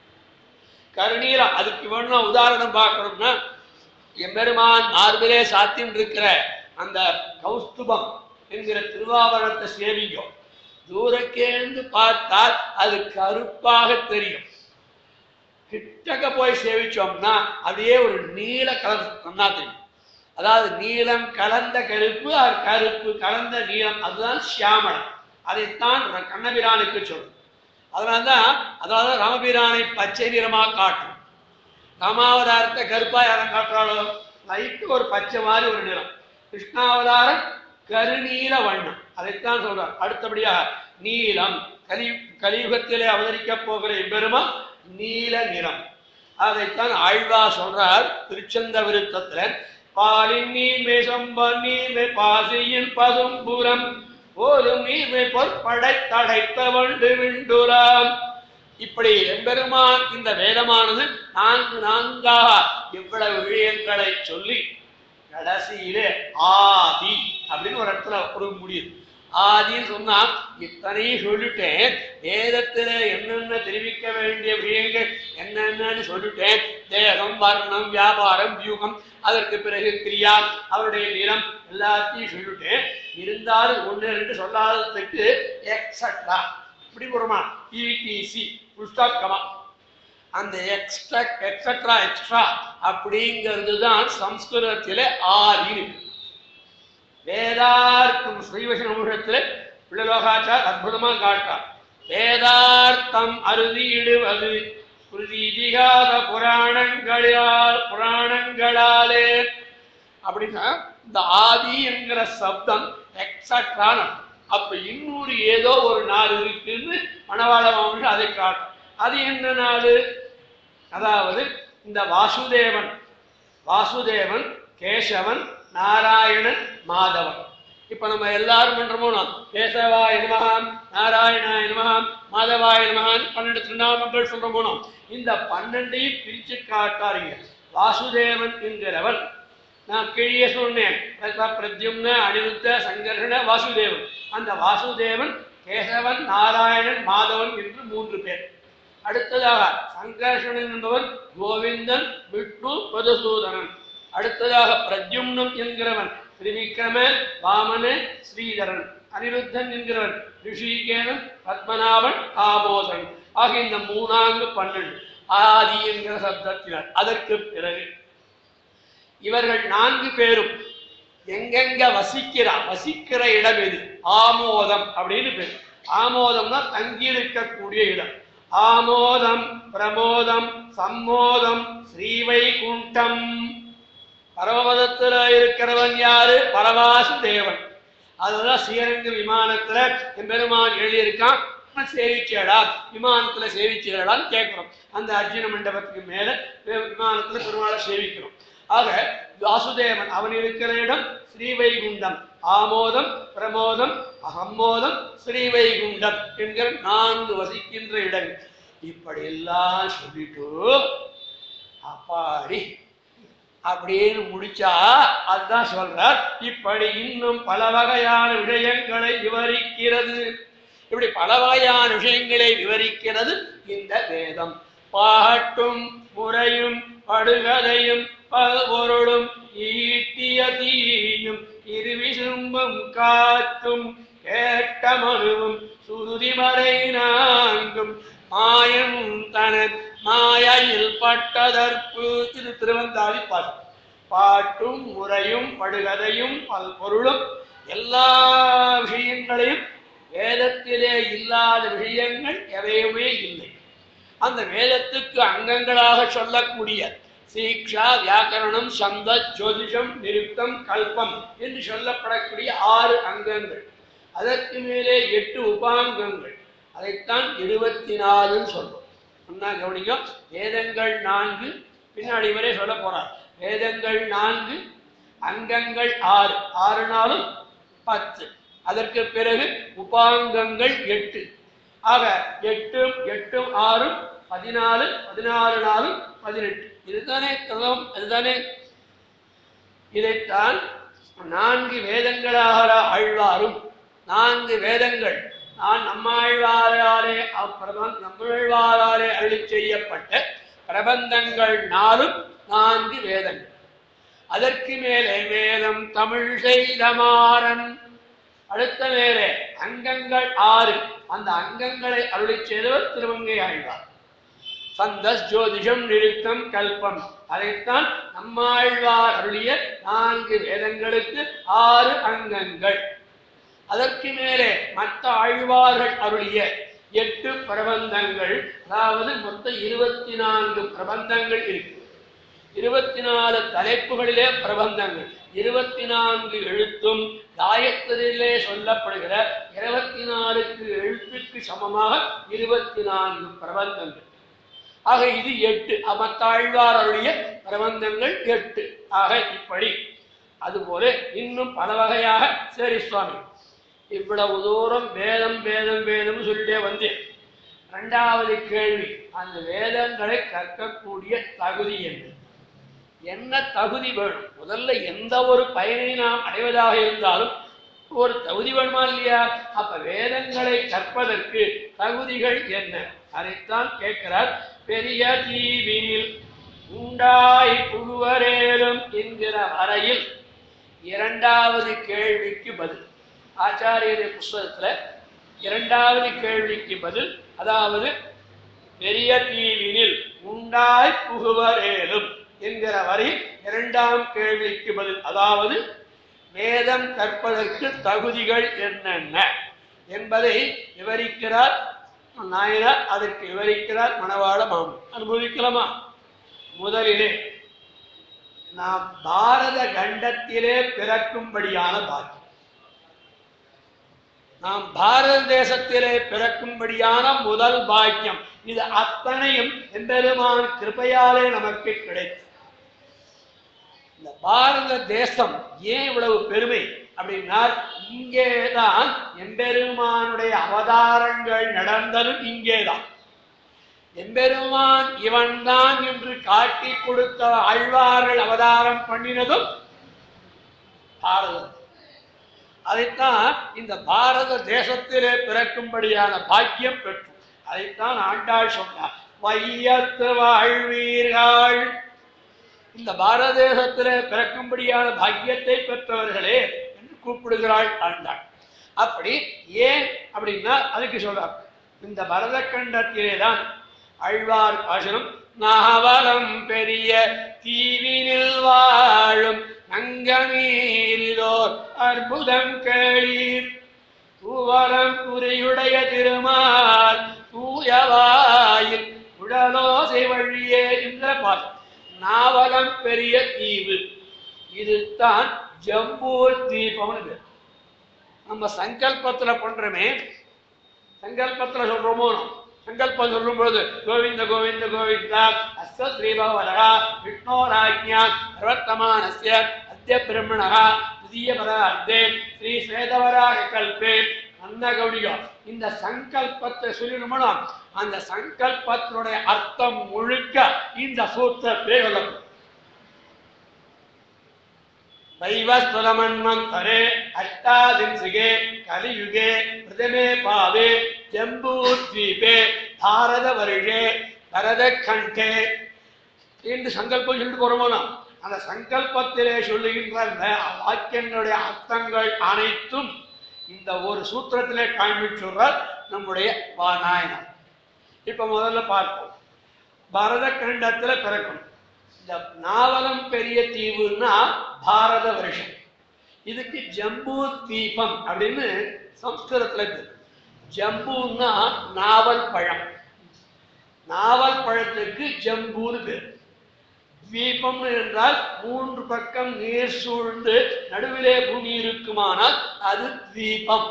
கருநீலம் அதுக்கு வேணும்னா உதாரணம் பார்க்கணும்னா எம்பெருமான் மார்பிலே சாத்தியம் இருக்கிற அந்த கௌஸ்துபம் என்கிற திருவாபரணத்தை சேவிக்கும் தூரக்கேந்து பார்த்தால் அது கருப்பாக தெரியும் கிட்டக்க போய் சேவிச்சோம்னா அப்படியே ஒரு நீல கலர் நன்னா தெரியும் அதாவது நீலம் கலந்த கருப்பு அது கருப்பு கலந்த நீலம் அதுதான் சியாமளம் அதைத்தான் ர- கண்ணபிரானுக்கு சொல்லும் அதனால்தான் அதனால ராமபிரானை பச்சை நிறமாக காட்டும் ராமாவதாரத்தை கருப்பா யாரும் காட்டுறாளோ லைட்டு ஒரு பச்சை மாதிரி ஒரு நிறம் கிருஷ்ணாவதாரம் கருநீல வண்ணம் அதைத்தான் சொல்றார் அடுத்தபடியாக நீலம் கலி கலியுகத்திலே அவதரிக்கப் போகிற எம்பெருமா நீல நிறம் அதைத்தான் ஆழ்வா சொல்றார் திருச்சந்த விருத்தத்துல பாலின் நீர்மை சம்பன் நீர்மை பாசியின் பசும்புறம் போலும் நீர்மை பொற்படை தடைத்த வண்டு விண்டுலாம் இப்படி எம்பெருமான் இந்த வேதமானது நான்கு நான்காக இவ்வளவு விஷயங்களை சொல்லி கடைசியிலே ஆதி அப்படின்னு ஒரு இடத்துல ஒரு முடியுது ஆதின்னு சொன்னா இத்தனையும் சொல்லிட்டேன் வேதத்துல என்னென்ன தெரிவிக்க வேண்டிய விஷயங்கள் என்னென்னன்னு சொல்லிட்டேன் தேகம் வர்ணம் வியாபாரம் வியூகம் அதற்கு பிறகு கிரியா அவருடைய நிறம் எல்லாத்தையும் சொல்லிட்டேன் இருந்தாலும் ஒன்று ரெண்டு சொல்லாததுக்கு எக்ஸட்ரா இப்படி வருமா இடிசி புஷ்டாக்கமா அந்த எக்ஸ்ட்ரா எக்ஸட்ரா எக்ஸ்ட்ரா அப்படிங்கிறது தான் சம்ஸ்கிருதத்திலே ஆதின்னு வேதார்த்தம் ஸ்ரீவசனமுகத்தில் பிள்ளலோகாச்சார் அற்புதமா காட்டார் வேதார்த்தம் அறுதியிடுவது ஸ்ருதி இதிகாத புராணங்களால் புராணங்களாலே அப்படின்னா இந்த ஆதி என்கிற சப்தம் எக்ஸட்ரான அப்ப இன்னொரு ஏதோ ஒரு நாள் இருக்குன்னு மணவாள மாமன் அதை காட்டும் அது என்ன நாள் அதாவது இந்த வாசுதேவன் வாசுதேவன் கேசவன் நாராயணன் மாதவன் இப்ப நம்ம எல்லாரும் பண்றோமோ கேசவாய நமகாம் நாராயணாய நமகாம் மாதவாய நமகான் பன்னெண்டு திருநாமங்கள் சொல்றோமோ இந்த பன்னெண்டையும் பிரிச்சு காட்டாருங்க வாசுதேவன் என்கிறவன் நான் கீழே சொன்னேன் பிரப, பிரத்யும்ன அனிருத்த சங்கர்ஷண வாசுதேவன் அந்த வாசுதேவன் கேசவன் நாராயணன் மாதவன் என்று மூன்று பேர் அடுத்ததாக சங்கர்ஷணன் என்பவன் கோவிந்தன் விஷ்ணு மதுசூதனன் அடுத்ததாக பிரத்யும்னம் என்கிறவன் திரிவிக்ரம வாமன ஸ்ரீதரன் அனிருத்தன் என்கிறவன் ரிஷிகேனன் பத்மநாபன் ஆபோதன் ஆகிய இந்த மூணாங்கு பன்னெண்டு ஆதி என்கிற சப்தத்தினர் அதற்கு பிறகு இவர்கள் நான்கு பேரும் எங்கெங்க வசிக்கிறா வசிக்கிற இடம் எது ஆமோதம் அப்படின்னு பேர் ஆமோதம்னா தங்கி இருக்கக்கூடிய இடம் ஆமோதம் பிரமோதம் சம்மோதம் ஸ்ரீவைகுண்டம் பரமபதத்துல இருக்கிறவன் யாரு பரவாசு தேவன் அதுதான் ஸ்ரீரங்க விமானத்துல எம்பெருமான் எழுதியிருக்கான் "நான் சேவிச்சேடா விமானத்துல சேவிச்சேடான்னு கேட்கிறோம் அந்த அர்ஜுன மண்டபத்துக்கு மேல வி- விமானத்துல பெருமாளை சேவிக்கிறோம் ஆக வாசுதேவன் அவன் இருக்கிற இடம் ஸ்ரீவைகுண்டம் ஆமோதம் பிரமோதம் அகம்மோதம் ஸ்ரீவைகுண்டம் என்கிற நான்கு வசிக்கின்ற இடங்கள் இப்படியெல்லாம் சொல்லிட்டு அப்பாடி அப்படின்னு முடிச்சா அதுதான் சொல்றார் இப்படி இன்னும் பல வகையான விஷயங்களை விவரிக்கிறது இப்படி பல வகையான விஷயங்களை விவரிக்கிறது இந்த வேதம் பாட்டும் முறையும் படுகதையும் பல்பொருளும் ஈட்டிய தீயும் இருவிசும்பும் காத்தும் கேட்ட மனுவும் சுருதிமறை நான்கும் மாயம் தனது மாயையில் பட்டதற்பு இது திருவந்தாதி பாட்டு பாட்டும் முறையும் படுகதையும் பல்பொருளும் எல்லா விஷயங்களையும் வேதத்திலே இல்லாத விஷயங்கள் எவையுமே இல்லை அந்த வேதத்துக்கு அங்கங்களாக சொல்லக்கூடிய சீக்ஷா வியாக்கரணம் சந்த ஜோதிஷம் நிருத்தம் கல்பம் என்று சொல்லப்படக்கூடிய ஆறு அங்கங்கள் அதற்கு மேலே எட்டு உபாங்கங்கள் அதைத்தான் இருபத்தி நாலுன்னு சொல்றோம் சொன்னா கவனிங்க வேதங்கள் நான்கு பின்னாடி வரை சொல்ல போறார் வேதங்கள் நான்கு அங்கங்கள் ஆறு ஆறு நாளும் பத்து அதற்கு பிறகு உபாங்கங்கள் எட்டு ஆக எட்டும் எட்டும் ஆறும் பதினாலு பதினாறு நாளும் பதினெட்டு இதுதானே தலம் அதுதானே இதைத்தான் நான்கு வேதங்களாக ஆழ்வாரும் நான்கு வேதங்கள் நான் நம்மாழ்வாராலே அப்பிரபந் நம்மாழ்வாராலே அருளி செய்யப்பட்ட பிரபந்தங்கள் நாலும் நான்கு வேதங்கள் அதற்கு மேலே வேதம் தமிழ் செய்த மாறன் அடுத்த மேலே அங்கங்கள் ஆறு அந்த அங்கங்களை அருளி செய்தவர் திருவங்கை ஆழ்வார் சந்தஸ் ஜோதிஷம் நிருத்தம் கல்பம் அதைத்தான் நம்மாழ்வார் அருளிய நான்கு வேதங்களுக்கு ஆறு அங்கங்கள் அதற்கு மேலே மற்ற ஆழ்வார்கள் அருளிய எட்டு பிரபந்தங்கள் அதாவது மொத்தம் இருபத்தி நான்கு பிரபந்தங்கள் இருக்கு இருபத்தி நாலு தலைப்புகளிலே பிரபந்தங்கள் இருபத்தி நான்கு எழுத்தும் காயத்திலே சொல்லப்படுகிற இருபத்தி நாலுக்கு எழுத்துக்கு சமமாக இருபத்தி நான்கு பிரபந்தங்கள் ஆக இது எட்டு அமத்தாழ்வாருடைய பிரபந்தங்கள் எட்டு ஆக இப்படி அதுபோல இன்னும் பல வகையாக சரி சுவாமி இவ்வளவு தூரம் வேதம் வேதம் வேதம் சொல்லிட்டே வந்தேன் இரண்டாவது கேள்வி அந்த வேதங்களை கற்கக்கூடிய தகுதி என்ன என்ன தகுதி வேணும் முதல்ல எந்த ஒரு பயனை நாம் அடைவதாக இருந்தாலும் ஒரு தகுதி வேணுமா இல்லையா அப்ப வேதங்களை கற்பதற்கு தகுதிகள் என்ன அதைத்தான் கேட்கிறார் பெரிய தீவினில் உண்டாய் புழுவரேலும் என்கிற வரையில் இரண்டாவது கேள்விக்கு பதில் ஆச்சாரியருடைய புஸ்தகத்துல இரண்டாவது கேள்விக்கு பதில் அதாவது பெரிய தீவினில் உண்டாய் புகுவரேலும் என்கிற வரை இரண்டாம் கேள்விக்கு பதில் அதாவது வேதம் கற்பதற்கு தகுதிகள் என்னென்ன என்பதை விவரிக்கிறார் நாயனார் அதற்கு விவரிக்கிறார் மணவாள மாமன் அனுபவிக்கலாமா முதலிலே நாம் பாரத கண்டத்திலே பிறக்கும்படியான பாக்கியம் நாம் பாரத தேசத்திலே பிறக்கும்படியான முதல் பாக்கியம் இது அத்தனையும் எம்பெருமான் கிருபையாலே நமக்கு கிடைக்கும் இந்த பாரத தேசம் ஏன் இவ்வளவு பெருமை அப்படின்னா இங்கேதான் எம்பெருமானுடைய அவதாரங்கள் நடந்ததும் இங்கேதான் எம்பெருமான் இவன்தான் என்று காட்டி கொடுத்த ஆழ்வார்கள் அவதாரம் பண்ணினதும் பாரதம் அதைத்தான் இந்த பாரத தேசத்திலே பிறக்கும்படியான பாக்கியம் பெற்று அதைத்தான் ஆண்டாள் சொன்னார் வையத்து வாழ்வீர்கள் இந்த பாரத தேசத்திலே பிறக்கும்படியான பாக்கியத்தை பெற்றவர்களே என்று கூப்பிடுகிறாள் ஆண்டாள் அப்படி ஏன் அப்படின்னா அதுக்கு சொல்றார் இந்த பரத கண்டத்திலே தான் அழ்வார் பாசனம் நாவலம் பெரிய தீவினில் வாழும் நங்கமீரிலோர் அற்புதம் கேளீர் தூவரம் குறியுடைய திருமால் தூயவாயில் உடலோசை வழியே என்ற பாசம் நாவலம் பெரிய தீவு இதுதான் ஜம்பூர் தீபம்னு பேர். நம்ம சங்கல்பத்துல பண்றோமே சங்கல்பத்துல சொல்றோமோ சங்கல்பம் சொல்லும் பொழுது கோவிந்த கோவிந்த கோவிந்தா அஸ்த ஸ்ரீபவரா விஷ்ணோராஜ்யா பிரவர்த்தமானஸ்ய அத்திய பிரம்மணா புதிய பரார்த்தே ஸ்ரீ ஸ்வேதவராக கல்பே நல்ல கௌடிகம் இந்த சங்கல்பத்தை சொல்லணும்னா அந்த சங்கல்பத்தினுடைய அர்த்தம் முழுக்க இந்த சூத்திரத்திலே சொல்லப்படும் दैवस्वरमन्वन्तरे अष्टादिंसिके कलियुगे प्रथमे पादे जम्बूद्वीपे भारतवर्षे भरतखण्डे என்று சங்கல்பம் சொல்லிட்டு போறோமோ நாம். அந்த சங்கல்பத்திலே சொல்லுகின்ற அந்த வாக்கியங்களுடைய அர்த்தங்கள் அனைத்தும் இந்த ஒரு சூத்திரத்திலே காண்பிச்சுள்ளார் நம்முடைய வா நாயனார் இப்ப முதல்ல பார்ப்போம் பரத கண்டத்துல பிறக்கணும் இந்த நாவலம் பெரிய தீவுன்னா பாரத வருஷம் இதுக்கு ஜம்பூ தீபம் அப்படின்னு சம்ஸ்கிருதத்துல பேர் ஜம்பூன்னா நாவல் பழம் நாவல் பழத்துக்கு ஜம்பூன்னு பேர் தீபம் என்றால் மூன்று பக்கம் நீர் சூழ்ந்து நடுவிலே பூமி இருக்குமானால் அது தீபம்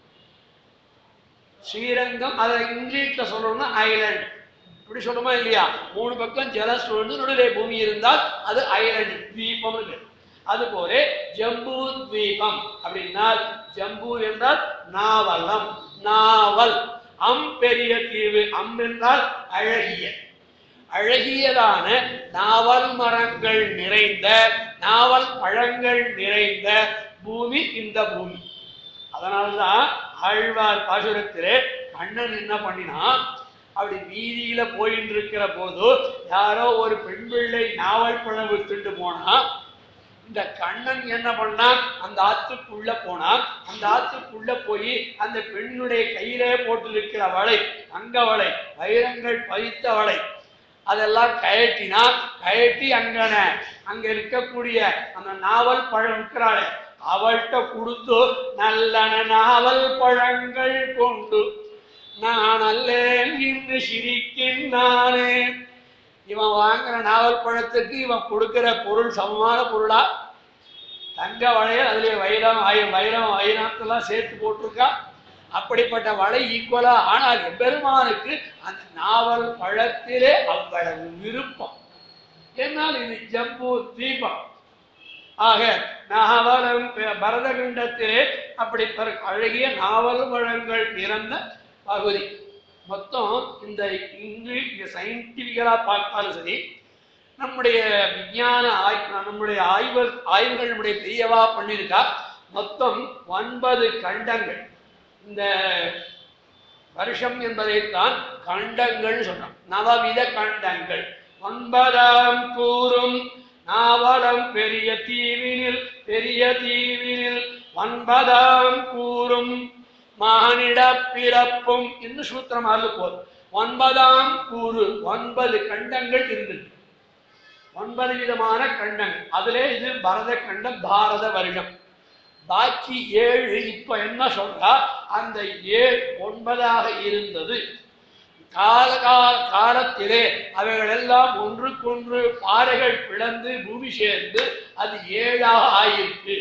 ஸ்ரீரங்கம் அதை இங்கிலீஷ்ல சொல்லணும்னா ஐலண்ட் இப்படி சொல்லுமா இல்லையா மூணு பக்கம் ஜல சூழ்ந்து நடுவிலே பூமி இருந்தால் அது ஐலண்ட் தீபம் அதுபோல ஜம்பூ தீபம் அப்படின்னா ஜம்பூ என்றால் நாவலம் நாவல் அம் பெரிய தீவு அம் என்றால் அழகிய அழகியதான நாவல் மரங்கள் நிறைந்த நாவல் பழங்கள் நிறைந்த பூமி இந்த பூமி அதனால்தான் ஆழ்வார் பாசுரத்திலே கண்ணன் என்ன பண்ணினான் அப்படி வீதியில போயிட்டு இருக்கிற போது யாரோ ஒரு பெண் பிள்ளை நாவல் பழம் வித்துட்டு போனா இந்த கண்ணன் என்ன பண்ணான் அந்த ஆத்துக்குள்ள போனான் அந்த ஆத்துக்குள்ள போய் அந்த பெண்ணுடைய கையிலே போட்டிருக்கிற வளை தங்க வளை வைரங்கள் பதித்த வளை அதெல்லாம் கயட்டினா கயட்டி அங்கன அங்க இருக்கக்கூடிய அந்த நாவல் பழம் இருக்கிறாளே அவள்கிட்ட கொடுத்து நல்லன நாவல் பழங்கள் கொண்டு நான் அல்லேன் என்று சிரிக்கின்றானே இவன் வாங்குற நாவல் பழத்துக்கு இவன் கொடுக்கிற பொருள் சமமான பொருளா தங்க வளையல் அதுல வைரம் ஆயிரம் வைரம் வைரத்தெல்லாம் சேர்த்து போட்டிருக்கா அப்படிப்பட்ட வலை ஈக்குவலா ஆனால் எம்பெருமானுக்கு அந்த நாவல் பழத்திலே அவ்வளவு விருப்பம் என்னால் இது ஜம்பு தீபம் ஆக நாவலம் பரதகண்டத்திலே அப்படி பிற- அழகிய நாவல் பழங்கள் நிறந்த பகுதி மொத்தம் இந்த இங்கிலீஷ் சயின்டிபிக்கலா பார்த்தாலும் சரி நம்முடைய விஞ்ஞான ஆய் நம்முடைய ஆய்வு ஆய்வுகள் நம்முடைய பெரியவா பண்ணியிருக்கா மொத்தம் ஒன்பது கண்டங்கள் இந்த வருஷம் என்பதைத்தான் கண்டங்கள் சொல்றோம் நவவித கண்டங்கள் ஒன்பதாம் கூறும் நாவலம் பெரிய தீவினில் பெரிய தீவினில் ஒன்பதாம் கூறும் மானிட பிறப்பும் என்று சூத்திரமாக போதும் ஒன்பதாம் கூறு ஒன்பது கண்டங்கள் இருந்தது ஒன்பது விதமான கண்டங்கள் அதிலே இது பரத கண்டம் பாரத வருடம் பாக்கி ஏழு இப்ப என்ன சொல்றா அந்த ஏழு ஒன்பதாக இருந்தது கால கால காலத்திலே அவைகள் எல்லாம் ஒன்றுக்கொன்று பாறைகள் பிளந்து பூமி சேர்ந்து அது ஏழாக ஆயிருக்கு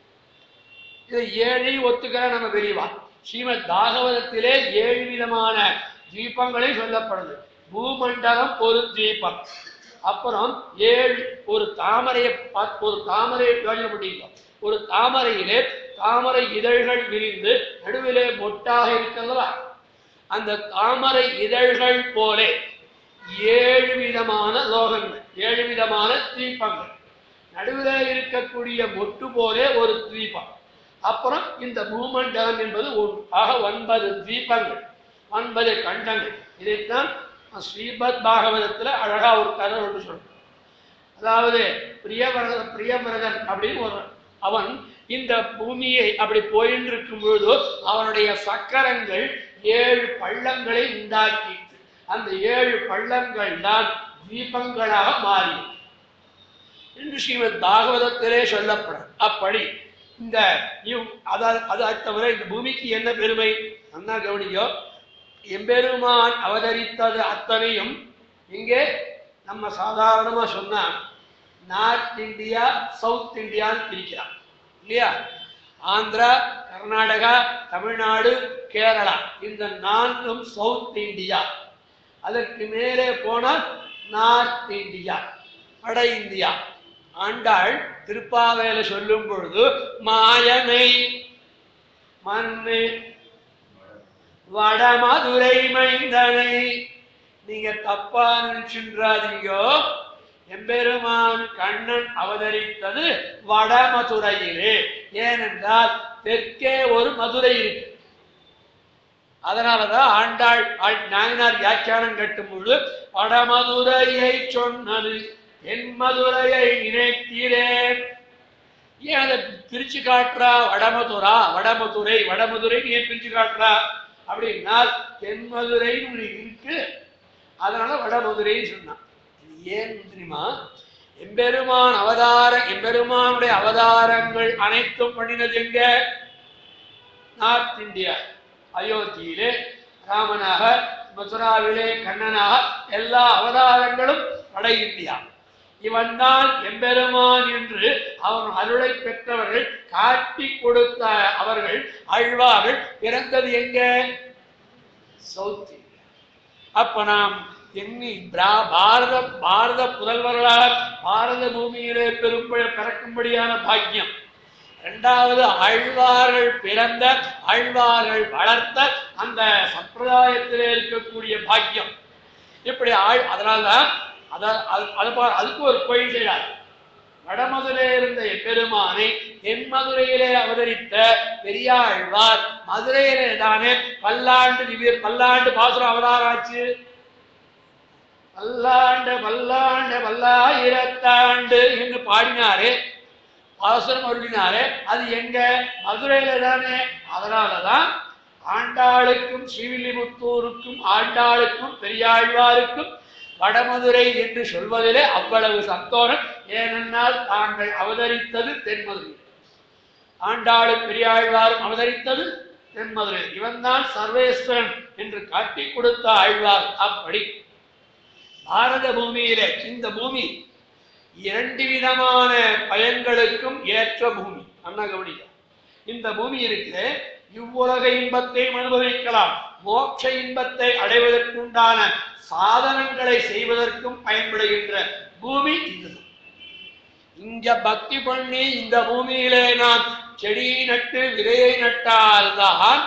இது ஏழை ஒத்துக்கிற நம்ம பெரியவா ஸ்ரீமத் பாகவதத்திலே ஏழு விதமான தீபங்களை சொல்லப்படுது பூமண்டலம் ஒரு தீபம் அப்புறம் ஏழு ஒரு தாமரையை பார்த்து ஒரு தாமரையை யோசனை பண்ணிக்கோ ஒரு தாமரையிலே தாமரை இதழ்கள் விரிந்து நடுவிலே மொட்டாக இருக்கிறதா அந்த தாமரை இதழ்கள் போலே ஏழு விதமான லோகங்கள் ஏழு விதமான தீபங்கள் நடுவிலே இருக்கக்கூடிய மொட்டு போலே ஒரு தீபம் அப்புறம் இந்த பூமண்டலம் என்பது ஒரு ஆக ஒன்பது தீபங்கள் ஒன்பது கண்டங்கள் இதைத்தான் ஸ்ரீபத் பாகவதத்துல அழகா ஒரு கதை ஒன்று சொல்றோம் அதாவது பிரியவரத பிரியவரதன் அப்படின்னு ஒரு அவன் இந்த பூமியை அப்படி போயின்னு இருக்கும் பொழுது அவனுடைய சக்கரங்கள் ஏழு பள்ளங்களை உண்டாக்கி அந்த ஏழு பள்ளங்கள் தான் தீபங்களாக மாறியது என்று ஸ்ரீமத் பாகவதத்திலே சொல்லப்படும் அப்படி இந்த இவ் அதாவது அதை தவிர இந்த பூமிக்கு என்ன பெருமை அண்ணா கவனியோ எம்பெருமான் அவதரித்தது அத்தனையும் இங்கே நம்ம சாதாரணமா சொன்னா நார்த் இந்தியா சவுத் இந்தியான்னு பிரிக்கிறான் இல்லையா ஆந்திரா கர்நாடகா தமிழ்நாடு கேரளா இந்த நான்கும் சவுத் இந்தியா அதற்கு மேலே போனால் நார்த் இந்தியா வட இந்தியா ஆண்டாள் திருப்பாவையில சொல்லும் பொழுது மாயனை மண்ணு வடமதுரை மைந்தனை நீங்க தப்பா நினைச்சுன்றாதீங்கோ எம்பெருமான் கண்ணன் அவதரித்தது வடமதுரையிலே ஏனென்றால் தெற்கே ஒரு மதுரை இருக்கு அதனாலதான் ஆண்டாள் ஆள் நாயனார் வியாக்கியானம் கட்டும் பொழுது வடமதுரையை சொன்னது என் மதுரையை நினைத்தீரேன் ஏன் அதை பிரிச்சு காட்டுறா வடமதுரா வடமதுரை வடமதுரை ஏன் பிரிச்சு காட்டுறா அப்படின்னா தென்மதுரைன்னு ஒண்ணு இருக்கு அதனால வடமதுரைன்னு சொன்னான் இது ஏன் தெரியுமா எம்பெருமான் அவதார எம்பெருமானுடைய அவதாரங்கள் அனைத்தும் பண்ணினது எங்க நார்த் இந்தியா அயோத்தியிலே ராமனாக மதுராவிலே கண்ணனாக எல்லா அவதாரங்களும் வட இந்தியா இவன் தான் எம்பெருமான் என்று அவன் அருளை பெற்றவர்கள் காட்டி கொடுத்த அவர்கள் அழ்வார்கள் பிறந்தது எங்க சவுத் இந்தியா அப்ப நாம் எண்ணி பிரா- பாரத பாரத புதல்வர்களால் பாரத பூமியிலே பெரும்பட பிறக்கும்படியான பாக்கியம் இரண்டாவது ஆழ்வார்கள் பிறந்த ஆழ்வார்கள் வளர்த்த அந்த சம்பிரதாயத்திலே இருக்கக்கூடிய பாக்கியம் இப்படி ஆழ் அதனால்தான் அத அது அது பா- அதுக்கு ஒரு கோயில் செய்கிறார் வடமதுரையிலே இருந்த பெருமானை தென்மதுரையிலே அவதரித்த பெரியாழ்வார் மதுரையிலே தானே பல்லாண்டு திவ்ய பல்லாண்டு பாசுரம் அவதாராச்சு பல்லாண்டு பல்லாண்டு பல்லாயிரத்தாண்டு என்று பாடினாரே பாசுரம் அருளினாரே அது எங்க மதுரையில தானே அதனாலதான் ஆண்டாளுக்கும் ஸ்ரீவில்லிபுத்தூருக்கும் ஆண்டாளுக்கும் பெரியாழ்வாருக்கும் வடமதுரை என்று சொல்வதிலே அவ்வளவு சந்தோஷம் ஏனென்றால் தாங்கள் அவதரித்தது தென்மதுரை ஆண்டாளும் பெரியாழ்வாரும் அவதரித்தது தென்மதுரை இவன்தான் சர்வேஸ்வரன் என்று காட்டி கொடுத்த ஆழ்வார் அப்படி பாரத பூமியிலே இந்த பூமி இரண்டு விதமான பயன்களுக்கும் ஏற்ற பூமி அண்ணா கவனிக்க இந்த பூமி இருக்குது இவ்வுலக இன்பத்தையும் அனுபவிக்கலாம் மோட்ச இன்பத்தை அடைவதற்குண்டான சாதனங்களை செய்வதற்கும் பயன்படுகின்ற பூமி இதுதான் இங்க பக்தி பண்ணி இந்த பூமியிலே நாம் செடி நட்டு விதையை நட்டால்தான்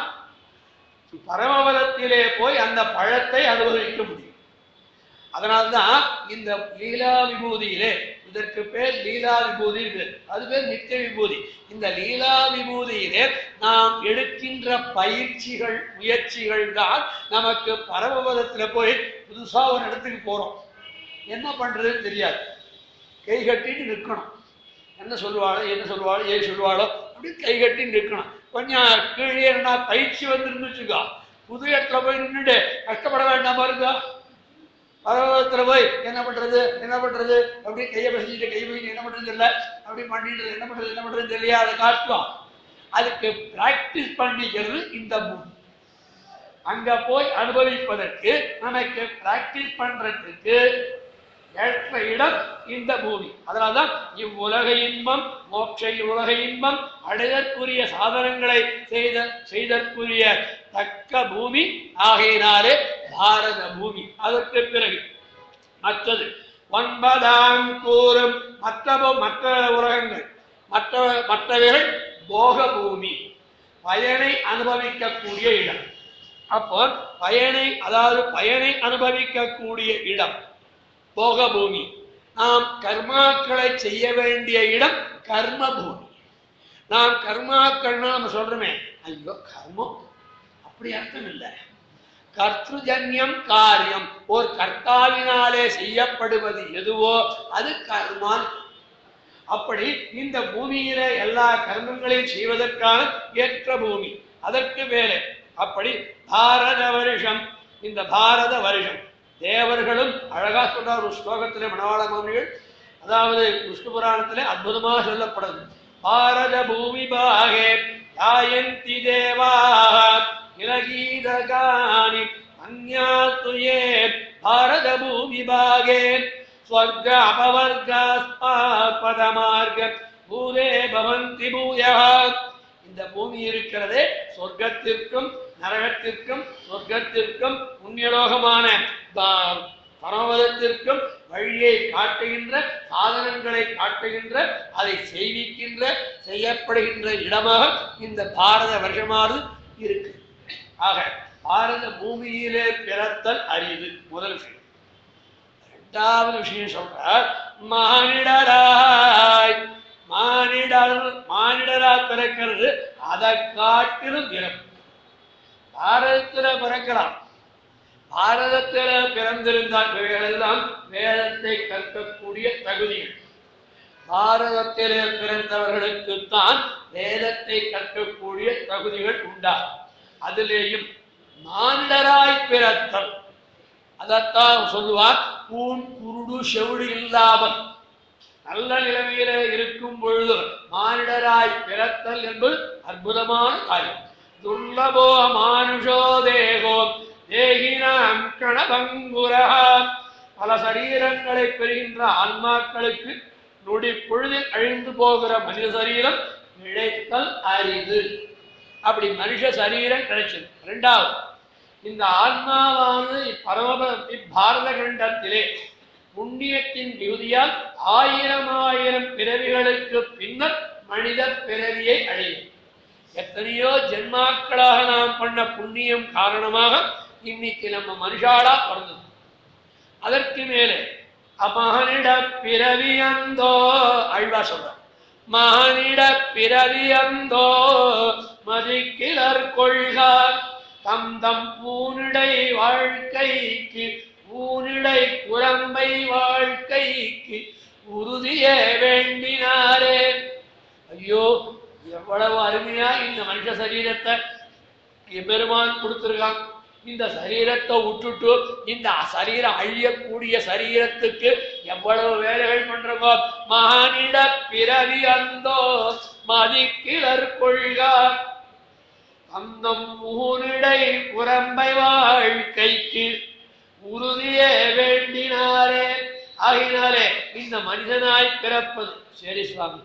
பரமபதத்திலே போய் அந்த பழத்தை அனுபவிக்க முடியும் அதனால்தான் இந்த லீலா விபூதியிலே இதற்கு பேர் லீலா விபூதி இது அது பேர் நித்திய விபூதி இந்த லீலா விபூதியிலே நாம் எடுக்கின்ற பயிற்சிகள் முயற்சிகள் தான் நமக்கு பரமபதத்துல போய் புதுசா ஒரு இடத்துக்கு போறோம் என்ன பண்றதுன்னு தெரியாது கை கட்டிட்டு நிற்கணும் என்ன சொல்லுவாளோ என்ன சொல்லுவாளோ ஏன் சொல்லுவாளோ அப்படி கை கட்டி நிற்கணும் கொஞ்சம் கீழே என்ன பயிற்சி வந்துருந்துச்சுக்கோ புது இடத்துல போய் நின்றுட்டு கஷ்டப்பட வேண்டாமா இருக்கா பரவத்துல போய் என்ன பண்றது என்ன பண்றது அப்படி கையை பசிச்சுட்டு கை போய் என்ன பண்றது இல்லை அப்படி பண்ணிட்டு என்ன பண்றது என்ன பண்றது இல்லையா அதை காட்டுவோம் அதுக்கு பிராக்டிஸ் பண்ணிக்கிறது இந்த பூமி அங்க போய் அனுபவிப்பதற்கு நமக்கு பிராக்டிஸ் பண்றதுக்கு ஏற்ற இடம் இந்த பூமி அதனால்தான் இவ்வுலக இன்பம் மோட்ச உலக இன்பம் அடைதற்குரிய சாதனங்களை செய்த செய்தற்குரிய தக்க பூமி ஆகையினாலே பாரத பூமி அதற்கு பிறகு மற்றது ஒன்பதாம் கூறும் மற்ற மற்ற உலகங்கள் மற்ற மற்றவைகள் போக பூமி பயனை அனுபவிக்கக்கூடிய இடம் அப்போ பயனை அதாவது பயனை அனுபவிக்கக்கூடிய இடம் போக பூமி நாம் கர்மாக்களை செய்ய வேண்டிய இடம் கர்ம பூமி நாம் கர்மாக்கள்னா நம்ம சொல்றோமே ஐயோ கர்மம் அப்படி அர்த்தம் இல்லை கர்த்தஜன்யம் காரியம் ஒரு கர்த்தாவினாலே செய்யப்படுவது எதுவோ அது கர்மான் அப்படி இந்த பூமியில எல்லா கர்மங்களையும் செய்வதற்கான ஏற்ற பூமி அதற்கு மேலே அப்படி பாரத வருஷம் இந்த பாரத வருஷம் தேவர்களும் அழகா சொல்றார் ஒரு ஸ்லோகத்திலே மணவாள மாமிகள் அதாவது விஷ்ணு புராணத்திலே அற்புதமாக சொல்லப்படுது பாரத பூமி பாகே யாயந்தி தேவாக நிலகீதகானி அந்யாத்துயே பாரத பூமி பாகே ஸ்வர்க அபவர்காஸ்பதமார்க பூதே பவந்தி பூயா இந்த பூமி இருக்கிறதே சொர்க்கத்திற்கும் நரகத்திற்கும் சொர்க்கத்திற்கும் புண்ணியலோகமான ப- பரமதத்திற்கும் வழியை காட்டுகின்ற சாதனங்களை காட்டுகின்ற அதை செய்விக்கின்ற செய்யப்படுகின்ற இடமாக இந்த பாரத வருஷமானது இருக்கு ஆக பாரத பூமியிலே பிறத்தல் அரிது முதல் விஷயம் இரண்டாவது விஷயம் சொல்றார் மானிடராய் மானிடர் மானிடரா பிறக்கிறது அதை காட்டிலும் இறப்பு பாரதத்துல பிறக்கலாம் பாரதத்துல பிறந்திருந்தால் இவைகளெல்லாம் வேதத்தை கற்கக்கூடிய தகுதிகள் பாரதத்திலே பிறந்தவர்களுக்குத்தான் வேதத்தை கற்கக்கூடிய தகுதிகள் உண்டா அதிலேயும் மானிடராய் பிறத்தல் அதைத்தான் சொல்லுவார் பூன் குருடு செவிடு இல்லாமல் நல்ல நிலைமையில இருக்கும் பொழுது மானிடராய் பிறத்தல் என்பது அற்புதமான காரியம் துர்லபோ மானுஷோ தேகோ தேகினாம் கணபங்குரஹ பல சரீரங்களை பெறுகின்ற ஆன்மாக்களுக்கு நொடி பொழுதில் அழிந்து போகிற மனித சரீரம் இழைத்தல் அரிது அப்படி மனுஷ சரீரம் கிடைச்சது இரண்டாவது இந்த ஆன்மாவானது பரம பாரத கண்டத்திலே புண்ணியத்தின் மிகுதியால் ஆயிரம் ஆயிரம் பிறவிகளுக்கு பின்னர் மனித பிறவியை அடையும் எத்தனையோ ஜென்மாக்களாக நாம் பண்ண புண்ணியம் காரணமாக இன்னைக்கு நம்ம மனுஷாளா பிறந்தது அதற்கு மேலே அமகனிட பிறவியந்தோ அழ்வா சொல்ற மகனிட பிறவியந்தோ மதிக்கிலர் கொள்கார் தம் தம் பூனிடை வாழ்க்கைக்கு பூனிடை குரம்பை வாழ்க்கைக்கு உறுதியே வேண்டினாரே ஐயோ எவ்வளவு அருமையா இந்த மனுஷ சரீரத்தை பெருமான் கொடுத்திருக்கான் இந்த சரீரத்தை விட்டுட்டு இந்த சரீரம் அழியக்கூடிய சரீரத்துக்கு எவ்வளவு வேலைகள் பண்றோமோ மகானிட பிறவி அந்தோ மதிக்கிலர் கொள்கார் அந்தம் ஊனிடை புறம்பை வாழ்க்கைக்கு உறுதியே வேண்டினாரே ஆகினாலே இந்த மனிதனாய் பிறப்பது சரி சுவாமி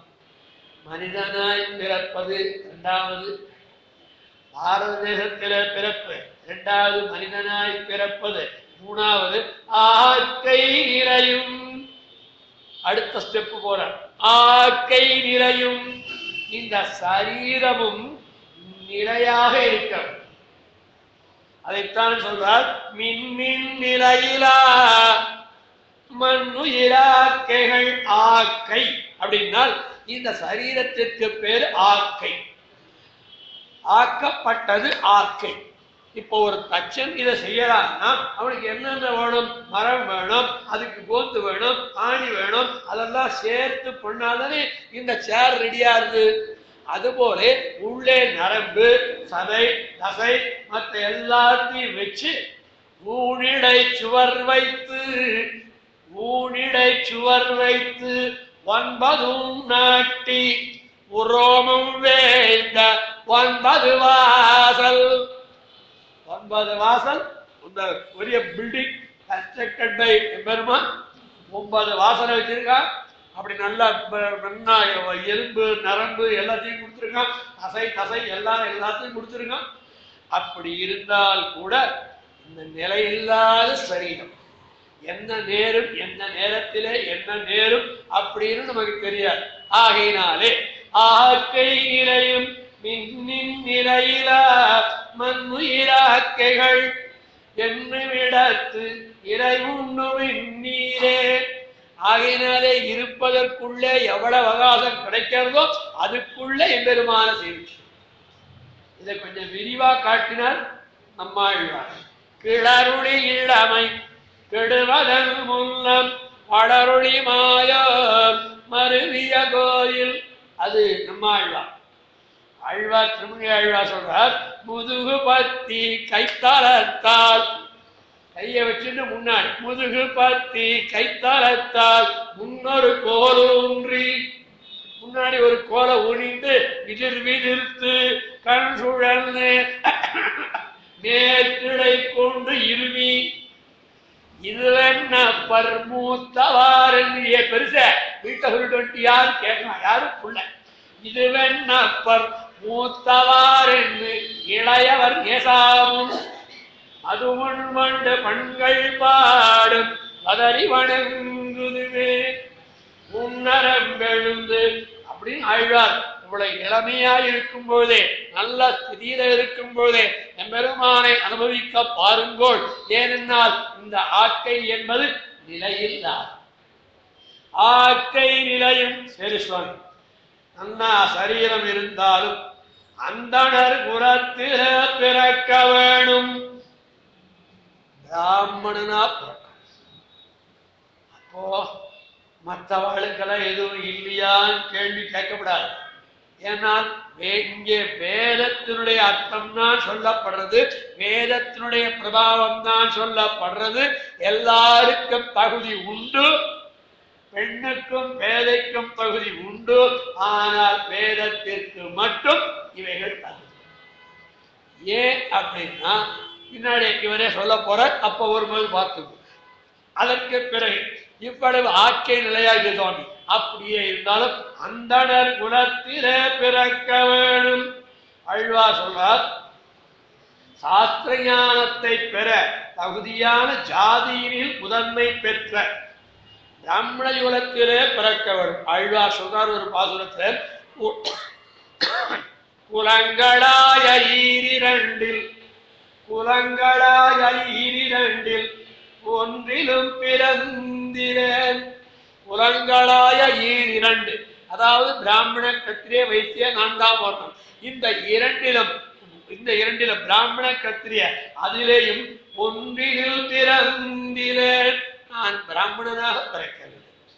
மனிதனாய் பிறப்பது இரண்டாவது பாரத தேசத்தில பிறப்பு இரண்டாவது மனிதனாய் பிறப்பது மூணாவது ஆக்கை நிறையும் அடுத்த ஸ்டெப் போறார் ஆக்கை நிறையும் இந்த சரீரமும் நிலையாக இருக்கிறது அதைத்தான் சொல்றார் மின்மின் நிலையிலா மண்ணுயிராக்கைகள் ஆக்கை அப்படின்னால் இந்த சரீரத்திற்கு பேர் ஆக்கை ஆக்கப்பட்டது ஆக்கை இப்போ ஒரு தச்சன் இதை செய்யறான்னா அவனுக்கு என்னென்ன வேணும் மரம் வேணும் அதுக்கு கோந்து வேணும் ஆணி வேணும் அதெல்லாம் சேர்த்து பண்ணாதானே இந்த சேர் ரெடியாகுது அதுபோல உள்ளே நரம்பு சதை தசை மற்ற எல்லாத்தையும் வச்சு ஊனிடை சுவர் வைத்து ஊனிடை சுவர் வைத்து ஒன்பதும் நாட்டி உரோமம் வேந்த ஒன்பது வாசல் ஒன்பது வாசல் இந்த பெரிய பில்டிங் கன்ஸ்ட்ரக்டட் பை பெருமான் ஒன்பது வாசலை வச்சிருக்கான் அப்படி நல்லா ப- நல்லா எலும்பு நரம்பு எல்லாத்தையும் கொடுத்துருக்கான் தசை தசை எல்லாம் எல்லாத்தையும் கொடுத்துருக்கான் அப்படி இருந்தால் கூட இந்த நிலையில்லாத சரீரம் என்ன நேரும் என்ன நேரத்திலே என்ன நேரும் அப்படின்னு நமக்கு தெரியாது ஆகையினாலே ஆக்கை நிலையும் மின்னின் நிலையில மண்ணுயிராக்கைகள் என்று விடத்து இறை உண்ணுவின் நீரே ஆகையினாலே இருப்பதற்குள்ளே எவ்வளவு அவகாசம் கிடைக்கிறதோ அதுக்குள்ளே எம்பெருமான செய்தி இதை கொஞ்சம் விரிவா காட்டினார் நம்மாழ்வார் கிளருளி இளமை கெடுவதன் முன்னம் வளருளி மாய மருவிய கோயில் அது நம்மாழ்வார் ஆழ்வார் திருமணி ஆழ்வார் சொல்றார் முதுகு பத்தி கைத்தாளத்தால் கையை வச்சுட்டு முன்னாடி முதுகு பத்தி கைத்தாளத்தால் முன்னொரு கோல் ஊன்றி முன்னாடி ஒரு கோலை ஊனிந்து விதிர் விதிர்த்து கண் சுழல்னு மேற்கிடை கொண்டு இருமி இதுவென்ன பர்மூத்தவார் என்று பெருச வீட்டை சொல்லிட்டு யாரு கேட்கலாம் யாரும் புள்ள இதுவென்ன பர் மூத்தவார் என்று இளையவர் ஏசாமும் அதுவன் வண்ட பண்கள் பாடும் அதறி வணங்குதுவே முன்னரம்பெழுந்து அப்படின்னு ஆழ்வார் இவ்வளவு இளமையா இருக்கும் போதே நல்ல ஸ்திதியில இருக்கும் போதே எம்பெருமானை அனுபவிக்க பாருங்கோள் ஏனென்றால் இந்த ஆக்கை என்பது நிலையில்லாத ஆக்கை நிலையும் சரி சுவாமி அண்ணா சரீரம் இருந்தாலும் அந்தணர் புறத்தில பிறக்க வேணும் பிராமணனா பிறக்கணும் அப்போ மற்றவாளுக்கெல்லாம் எதுவும் இல்லையான்னு கேள்வி கேட்கக்கூடாது ஏன்னால் வே- இங்கே வேதத்தினுடைய அர்த்தம் தான் சொல்லப்படுறது வேதத்தினுடைய பிரபாவம் தான் சொல்லப்படுறது எல்லாருக்கும் தகுதி உண்டு பெண்ணுக்கும் பேதைக்கும் தகுதி உண்டு ஆனால் வேதத்திற்கு மட்டும் இவைகள் தகுதி ஏன் அப்படின்னா பின்னாடி இவரே சொல்ல போற அப்ப வரும்போது பார்த்துக்கோ அதற்கு பிறகு இவ்வளவு ஆக்கை நிலையாகிய சுவாமி அப்படியே இருந்தாலும் அந்தணர் குலத்திலே பிறக்க வேணும் அழ்வா சொல்றார் சாஸ்திர ஞானத்தை பெற தகுதியான ஜாதியினில் முதன்மை பெற்ற பிராமண யுலத்திலே பிறக்க வேணும் அழ்வா சொல்றார் ஒரு பாசுரத்தில் கு- குலங்களாய ஈரிரண்டில் குலங்களாய ஈரிரண்டில் ஒன்றிலும் பிறந்திரேன் குலங்களாய ஈரிரண்டு அதாவது பிராமண கத்திரிய வைத்திய நான்காம் வர்ணம் இந்த இரண்டிலும் இந்த இரண்டிலும் பிராமண கத்திரிய அதிலேயும் ஒன்றில் பிறந்திரேன் நான் பிராமணனாக பிறக்கவில்லை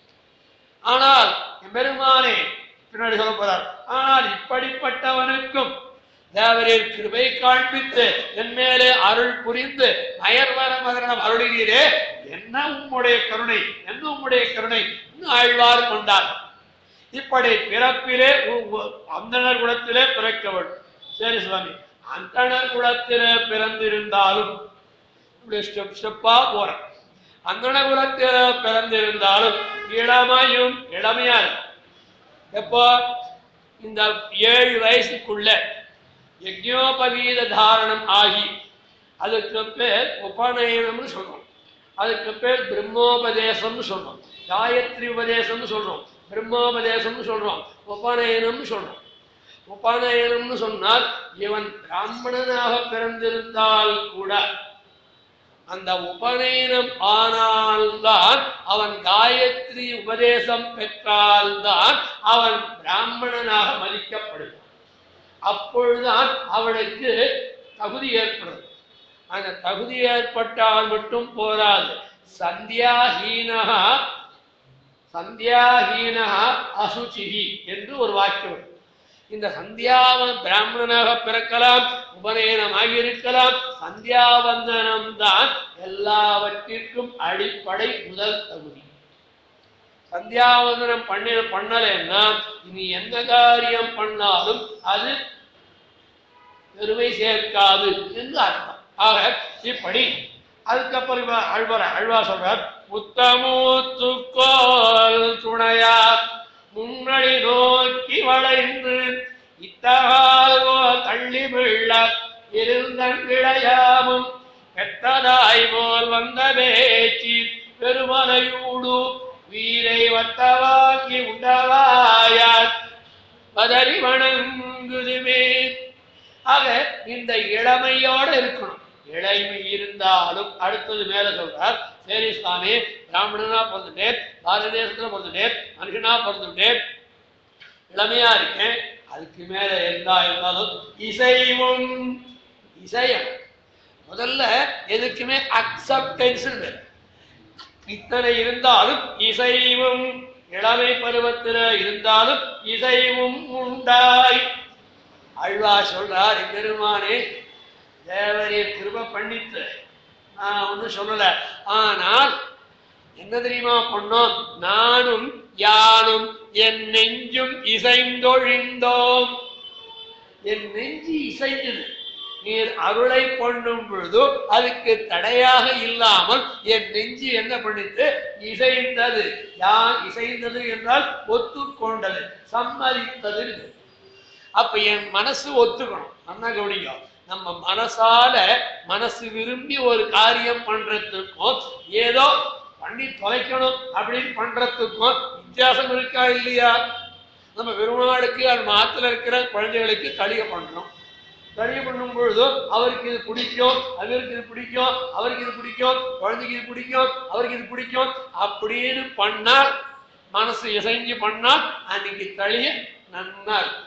ஆனால் எம்பெருமானே பின்னாடி சொல்ல போறார் ஆனால் இப்படிப்பட்டவனுக்கும் தேவரீர் கிருபை காண்பித்து என் மேலே அருள் புரிந்து நயர்வர மகரணம் அருளுகிறே என்ன உம்முடைய கருணை என்ன உம்முடைய கருணை இன்னும் ஆழ்வார் கொண்டார் இப்படி பிறப்பிலே உ- உ- அந்தணர் குலத்திலே பிறக்க வேண்டும் சரி சுவாமி அந்தணர் குலத்திலே பிறந்திருந்தாலும் இப்படி ஸ்டெப் ஸ்டெப்பா போறேன் அந்தண குலத்தில பிறந்திருந்தாலும் இளமையும் இளமையா இருக்கும் எப்போ இந்த ஏழு வயசுக்குள்ள யஜ்ஞோபவீத தாரணம் ஆகி அதுக்கு பேர் உபநயனம்னு சொல்றோம் அதுக்கு பேர் பிரம்மோபதேசம்னு சொல்றோம் காயத்ரி உபதேசம்னு சொல்றோம் பிரம்மோபதேசம்னு சொல்றோம் உபநயனம்னு சொல்றோம் உபநயனம்னு சொன்னால் இவன் பிராமணனாக பிறந்திருந்தால் கூட அந்த உபநயனம் ஆனால்தான் அவன் காயத்ரி உபதேசம் பெற்றால்தான் அவன் பிராமணனாக மதிக்கப்படுவான் அப்பொழுதுதான் அவனுக்கு தகுதி ஏற்படும் அந்த தகுதி ஏற்பட்டால் மட்டும் போராது சந்தியாஹீனகா சந்தியாஹீனகா அசுச்சிஹி என்று ஒரு வாக்கியம் உண்டு. இந்த சந்தியாவன் பிராமணனாக பிறக்கலாம் உபநயனமாக இருக்கலாம் சந்தியாவந்தனம் தான் எல்லாவற்றிற்கும் அடிப்படை முதல் தகுதி சந்தியாவந்தனம் பண்ண பண்ணலைன்னா இனி எந்த காரியம் பண்ணாலும் அது பெருமை சேர்க்காது என்று அர்த்தம் ஆக இப்படி அதுக்கப்புறம் இவன் அழ்வார் அழ்வா சொல்றார் முத்தமூத்துக்கோல் துணையா முன்னடி நோக்கி வளைந்து இத்தகால்வோ தள்ளி விழ இருந்தன் விளையாமும் பெற்றதாய் போல் வந்த பேச்சு பெருமலையூடு வீரை வட்டவாங்கி உண்டவாயால் பதறி வணங்குதுமே ஆக இந்த இளமையோட இருக்கணும் இளமை இருந்தாலும் அடுத்தது மேல சொல்றார் சரி சுவாமி பிராமணனா பிறந்துட்டேன் பாரத தேசத்துல பிறந்துட்டேன் மனுஷனா பிறந்துட்டேன் இளமையா இருக்கேன் அதுக்கு மேல எல்லா இருந்தாலும் இசைவும் இசையம் முதல்ல எதுக்குமே அக்செப்டன்ஸ் இத்தனை இருந்தாலும் இசைவும் இளமை பருவத்தில் இருந்தாலும் இசைவும் உண்டாய் அழ்வா சொல்றார் பெருமானே தேவரீர் கிருப பண்ணித்து நான் ஒன்றும் சொல்லல ஆனால் என்ன தெரியுமா பண்ணோம் நானும் யானும் என் நெஞ்சும் இசைந்தொழிந்தோம் என் நெஞ்சு இசைந்தது நீர் அருளை பண்ணும் பொழுது அதுக்கு தடையாக இல்லாமல் என் நெஞ்சு என்ன பண்ணித்து இசைந்தது யான் இசைந்தது என்றால் ஒத்துக்கொண்டது சம்மதித்தது அப்ப என் மனசு ஒத்துக்கணும் நல்லா கவனிங்க நம்ம மனசால மனசு விரும்பி ஒரு காரியம் பண்றதுக்கும் ஏதோ பண்ணி தொலைக்கணும் அப்படின்னு பண்றதுக்கும் வித்தியாசம் இருக்கா இல்லையா நம்ம பெருமாளுக்கு அந்த ஆத்துல இருக்கிற குழந்தைகளுக்கு தளிக பண்றோம் தளிக பண்ணும் பொழுது அவருக்கு இது பிடிக்கும் அவருக்கு இது பிடிக்கும் அவருக்கு இது பிடிக்கும் குழந்தைக்கு இது பிடிக்கும் அவருக்கு இது பிடிக்கும் அப்படின்னு பண்ணால் மனசு இசைஞ்சு பண்ணால் அன்னைக்கு தளிய நன்னா இருக்கும்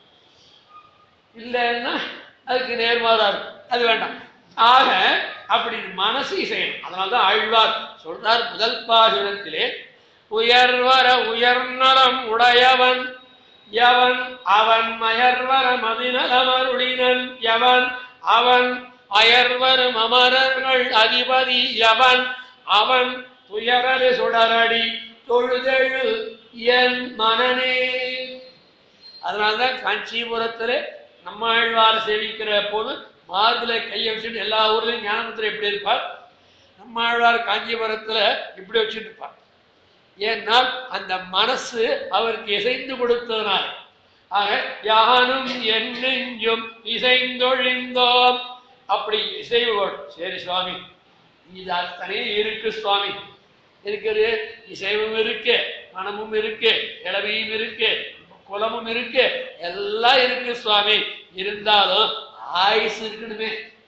இல்லைன்னா அதுக்கு நேர்மாறா இருக்கும் அது வேண்டாம் ஆக அப்படி மனசு இசையணும் அதனால்தான் ஆழ்வார் சொல்றார் முதல் பாசுரத்திலே உயர்வர உயர்நலம் உடையவன் எவன் அவன் மயர்வர மதிநலமருளினன் எவன் அவன் அயர்வரும் அமரர்கள் அதிபதி எவன் அவன் துயரரு சுடரடி தொழுதெழு என் மனநே அதனால்தான் காஞ்சிபுரத்துல நம்மாழ்வார் சேவிக்கிற போது மார்பில கையை வச்சுட்டு எல்லா ஊர்லயும் ஞானமுத்திரை எப்படி இருப்பார் நம்மாழ்வார் காஞ்சிபுரத்துல இப்படி வச்சுட்டு இருப்பார் ஏன்னால் அந்த மனசு அவருக்கு இசைந்து கொடுத்ததுனால ஆக யானும் என் நெஞ்சும் இசைந்தொழிந்தோம் அப்படி இசைவு வேணும். சரி சுவாமி இது அத்தனை இருக்கு சுவாமி இருக்குது இசைவும் இருக்கு மனமும் இருக்கு இளமையும் இருக்கு குலமும் இருக்கு எல்லாம் இருக்கு சுவாமி இருந்தாலும் ஆயுசு இருக்கணுமே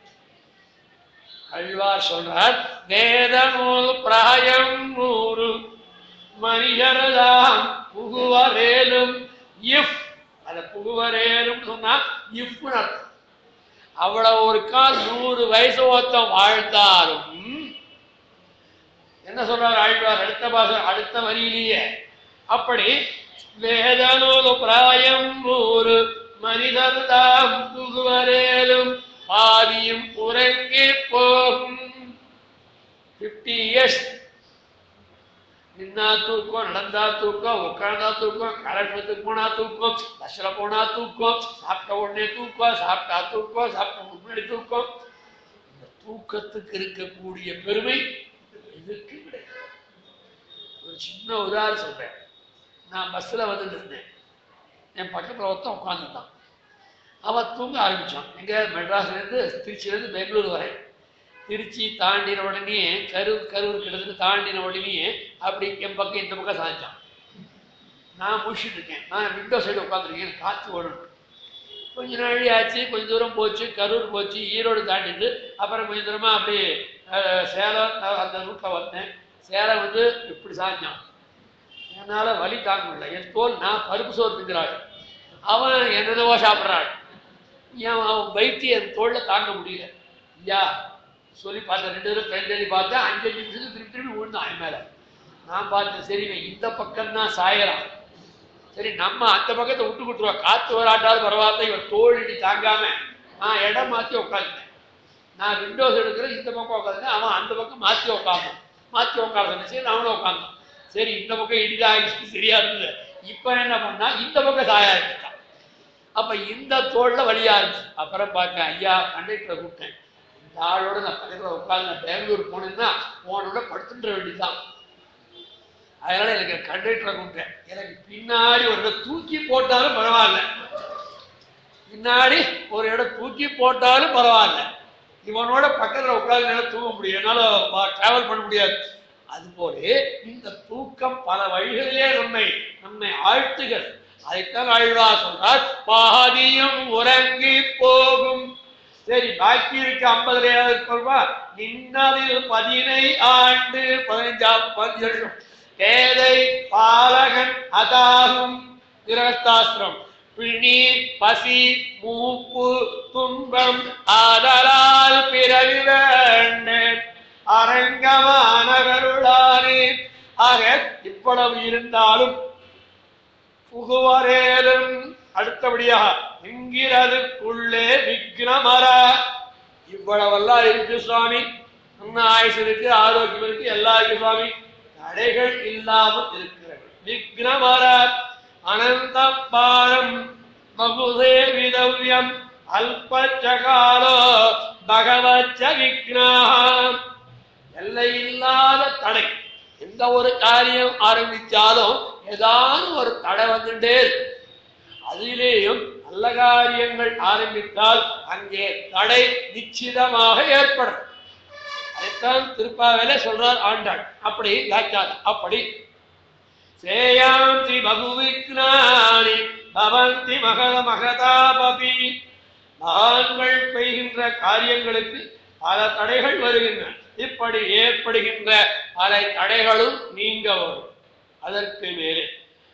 அழ்வார் சொல்றார் வேத நூல் பிராயம் நூறு மனிதர்தாம் புகுவரேலும் இஃப் அத புகுவரேலும் சொன்னா இஃப் அர்த்தம் அவ்வளவு ஒரு கால் நூறு வயசு ஒருத்தன் வாழ்ந்தாலும் என்ன சொல்றார் ஆழ்வார் அடுத்த பாசம் அடுத்த வரியிலேயே அப்படி வேதனூல் பிராயம் நூறு மனிதர் தாம் புகுவரேலும் பாதியும் உறங்கி போகும் பிப்டி இயர்ஸ் நின்னா தூக்கம் நடந்தா தூக்கம் உட்கார்ந்தா தூக்கம் கலெக்டருக்கு போனா தூக்கம் பஸ்ல போனா தூக்கம் சாப்பிட்ட உடனே தூக்கம் சாப்பிட்டா தூக்கம் சாப்பிட்ட முன்னாடி தூக்கம் இந்த தூக்கத்துக்கு இருக்கக்கூடிய பெருமை இதுக்கு கிடையாது ஒரு சின்ன உதாரணம் சொல்றேன் நான் பஸ்ல வந்துட்டு இருந்தேன் என் பக்கத்துல ஒருத்தன் உட்காந்துருந்தான் அவன் தூங்க ஆரம்பிச்சான் எங்க மெட்ராஸ்ல இருந்து திருச்சியில இருந்து பெங்களூர் வரை திருச்சி தாண்டின உடனே கரூர் கரூர் கிட்டத்தட்ட தாண்டின உடனே அப்படி என் பக்கம் இந்த பக்கம் சாய்ச்சான் நான் முடிச்சுட்டு இருக்கேன் நான் விண்டோ சைடு உட்காந்துருக்கேன் காற்று ஓடணும் கொஞ்ச நாள் ஆச்சு கொஞ்ச தூரம் போச்சு கரூர் போச்சு ஈரோடு தாண்டிட்டு அப்புறம் கொஞ்ச தூரமா அப்படி அஹ், சேலம் அஹ், அந்த ரூட்டில் வந்தேன் சேலம் வந்து இப்படி சாய்ச்சான் என்னால வலி தாங்க முடியல என் தோல் நான் பருப்பு சோறு திங்கிறாள் அவன் என்னென்னவோ சாப்பிட்றாள் ஏன் அவன் வைத்தி என் தோல்ல தாங்க முடியல ஐயா சொல்லி பார்த்தேன் ரெண்டு பேரும் கை தள்ளி பார்த்தேன் அஞ்சு அஞ்சு நிமிஷத்துக்கு திருப்பி திருப்பி விழுந்தான் என் மேல நான் பார்த்தேன் சரி இவன் இந்த பக்கம் தான் சாயறான் சரி நம்ம அந்த பக்கத்தை விட்டு கொடுத்துருவா காத்து வராட்டாலும் பரவாயில்ல இவன் தோல் இடி தாங்காம நான் இடம் மாத்தி உட்காந்துட்டேன் நான் விண்டோஸ் எடுக்கிறேன் இந்த பக்கம் உட்காந்துட்டேன் அவன் அந்த பக்கம் மாத்தி உட்காந்தான் மாத்தி உட்காந்து சரி அவனும் உட்காந்தான் சரி இந்த பக்கம் இடிதா ஆயிடுச்சு சரியா இருந்தது இப்ப என்ன பண்ணா இந்த பக்கம் சாய ஆரம்பிச்சிட்டான் அப்ப இந்த தோல்ல வழியா இருந்துச்சு அப்புறம் பார்த்தேன் ஐயா கண்டக்டரை கூப்பிட்டேன் இந்த ஆளோட நான் பக்கத்துல உட்காந்து நான் பெங்களூர் போனேன்னா போனோட படுத்துன்ற வேண்டியதுதான் அதனால எனக்கு கண்டக்டரை கூப்பிட்டேன் எனக்கு பின்னாடி ஒரு இடம் தூக்கி போட்டாலும் பரவாயில்ல பின்னாடி ஒரு இடம் தூக்கி போட்டாலும் பரவாயில்ல இவனோட பக்கத்துல உட்கார்ந்து என்னால தூங்க முடியும் என்னால டிராவல் பண்ண முடியாது அதுபோல இந்த தூக்கம் பல வழிகளிலே நம்மை நம்மை ஆழ்த்துகிறது அதைத்தான் ஆழ்வா சொல்றார் பாதியும் உறங்கி போகும் சரி பாக்கி இருக்கு ஐம்பதுல சொல்வா நின்னதில் பதினை ஆண்டு பதினஞ்சாம் பதினஞ்சு வருஷம் பேதை பாலகன் அதாகும் கிரகஸ்தாசிரம் பிணி பசி மூப்பு துன்பம் ஆதலால் பிறவி வேண்டேன் அரங்கமானவருளானே ஆக இவ்வளவு இருந்தாலும் புகுவரேலும் அடுத்தபடியாக என்கிறதுக்குள்ளே விக்னமர இவ்வளவெல்லாம் இருக்கு சுவாமி நம்ம ஆயுசு இருக்கு ஆரோக்கியம் இருக்கு எல்லாம் இருக்கு சுவாமி தடைகள் இல்லாமல் இருக்கிறது விக்னமர அனந்த பாரம் பகுதே விதவ்யம் அல்பச்சகாலோ பகவச்ச விக்னாம் எல்லை இல்லாத தடை எந்த ஒரு காரியம் ஆரம்பிச்சாலும் ஏதாவது ஒரு தடை வந்துட்டே இருக்கு அதிலேயும் நல்ல காரியங்கள் ஆரம்பித்தால் அங்கே தடை நிச்சயமாக ஏற்படும் அதைத்தான் திருப்பாவில சொல்றார் ஆண்டாள் அப்படி வியாக்கியானம் அப்படி சேயாந்தி பகுவிக்னானி பவந்தி மகத மகதாபபி மகான்கள் பெய்கின்ற காரியங்களுக்கு பல தடைகள் வருகின்றன இப்படி ஏற்படுகின்ற பல தடைகளும் நீங்க வரும் அதற்கு மேலே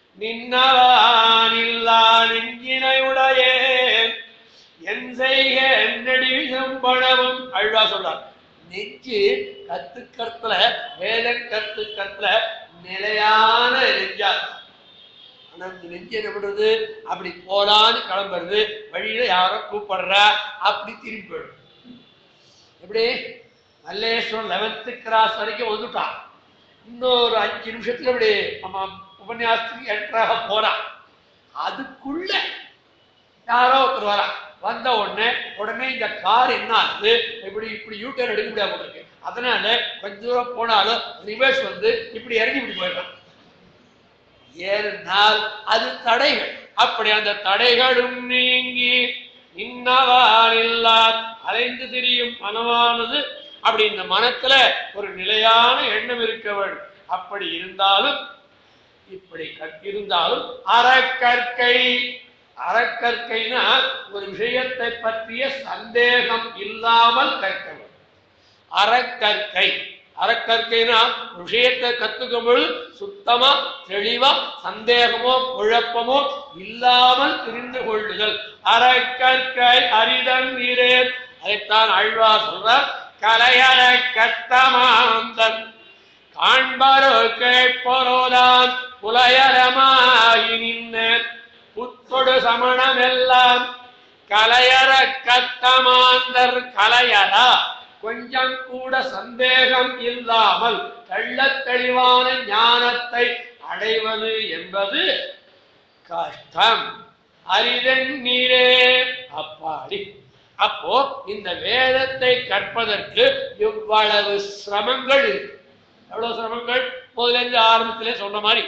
நின்னவானில்லா நெஞ்சினையுடையே என் செய்க என்னடி பணமும் அழ்வா சொல்றார் நெஞ்சு கத்துக்கத்துல வேத கத்துக்கத்துல நிலையான நெஞ்சா ஆனா இந்த நெஞ்சு என்ன பண்றது அப்படி போலான்னு கிளம்புறது வழியில யாரோ கூப்பிடுறா அப்படி திரும்பி போயிடும் எப்படி மல்லேஸ்வரம் லெவன்த்து கிராஸ் வரைக்கும் வந்துட்டான் இன்னொரு அஞ்சு நிமிஷத்துல இப்படி நம்ம உபன்யாசத்துக்கு என்ட்ராக போறான் அதுக்குள்ள யாரோ ஒருத்தர் வரா வந்த உடனே உடனே இந்த கார் என்ன ஆகுது இப்படி இப்படி யூ டர்ன் எடுக்க முடியாம இருக்கு அதனால கொஞ்ச தூரம் போனாலும் ரிவர்ஸ் வந்து இப்படி இறங்கி இப்படி போயிடலாம் ஏனென்றால் அது தடைகள் அப்படி அந்த தடைகளும் நீங்கி இன்னவானில்லா அலைந்து திரியும் மனமானது அப்படி இந்த மனத்துல ஒரு நிலையான எண்ணம் இருக்க வேண்டும் அப்படி இருந்தாலும் இப்படி கற்- இருந்தாலும் அறக்கற்கை அறக்கற்கைனா ஒரு விஷயத்தை பற்றிய சந்தேகம் இல்லாமல் கற்க வேண்டும் அறக்கற்கை அறக்கற்கைனா ஒரு விஷயத்தை கத்துக்கும் பொழுது சுத்தமா தெளிவா சந்தேகமோ குழப்பமோ இல்லாமல் தெரிந்து கொள்ளுதல் அறக்கற்கை அரிதன் நீரே அதைத்தான் ஆழ்வா சொல்றார் கலையற கத்தமாந்தன் காண்பரோ கேட்பரோதான் புலையரமாகி நின்ன புத்தொடு சமணமெல்லாம் கலையற கத்தமாந்தர் கலையரா கொஞ்சம் கூட சந்தேகம் இல்லாமல் தெள்ளத் தெளிவான ஞானத்தை அடைவது என்பது கஷ்டம் அரிதன் நீரே அப்பாடி அப்போ இந்த வேதத்தை கற்பதற்கு இவ்வளவு சிரமங்கள் இருக்கு எவ்வளவு சிரமங்கள் முதல்ல இருந்து ஆரம்பத்திலே சொன்ன மாதிரி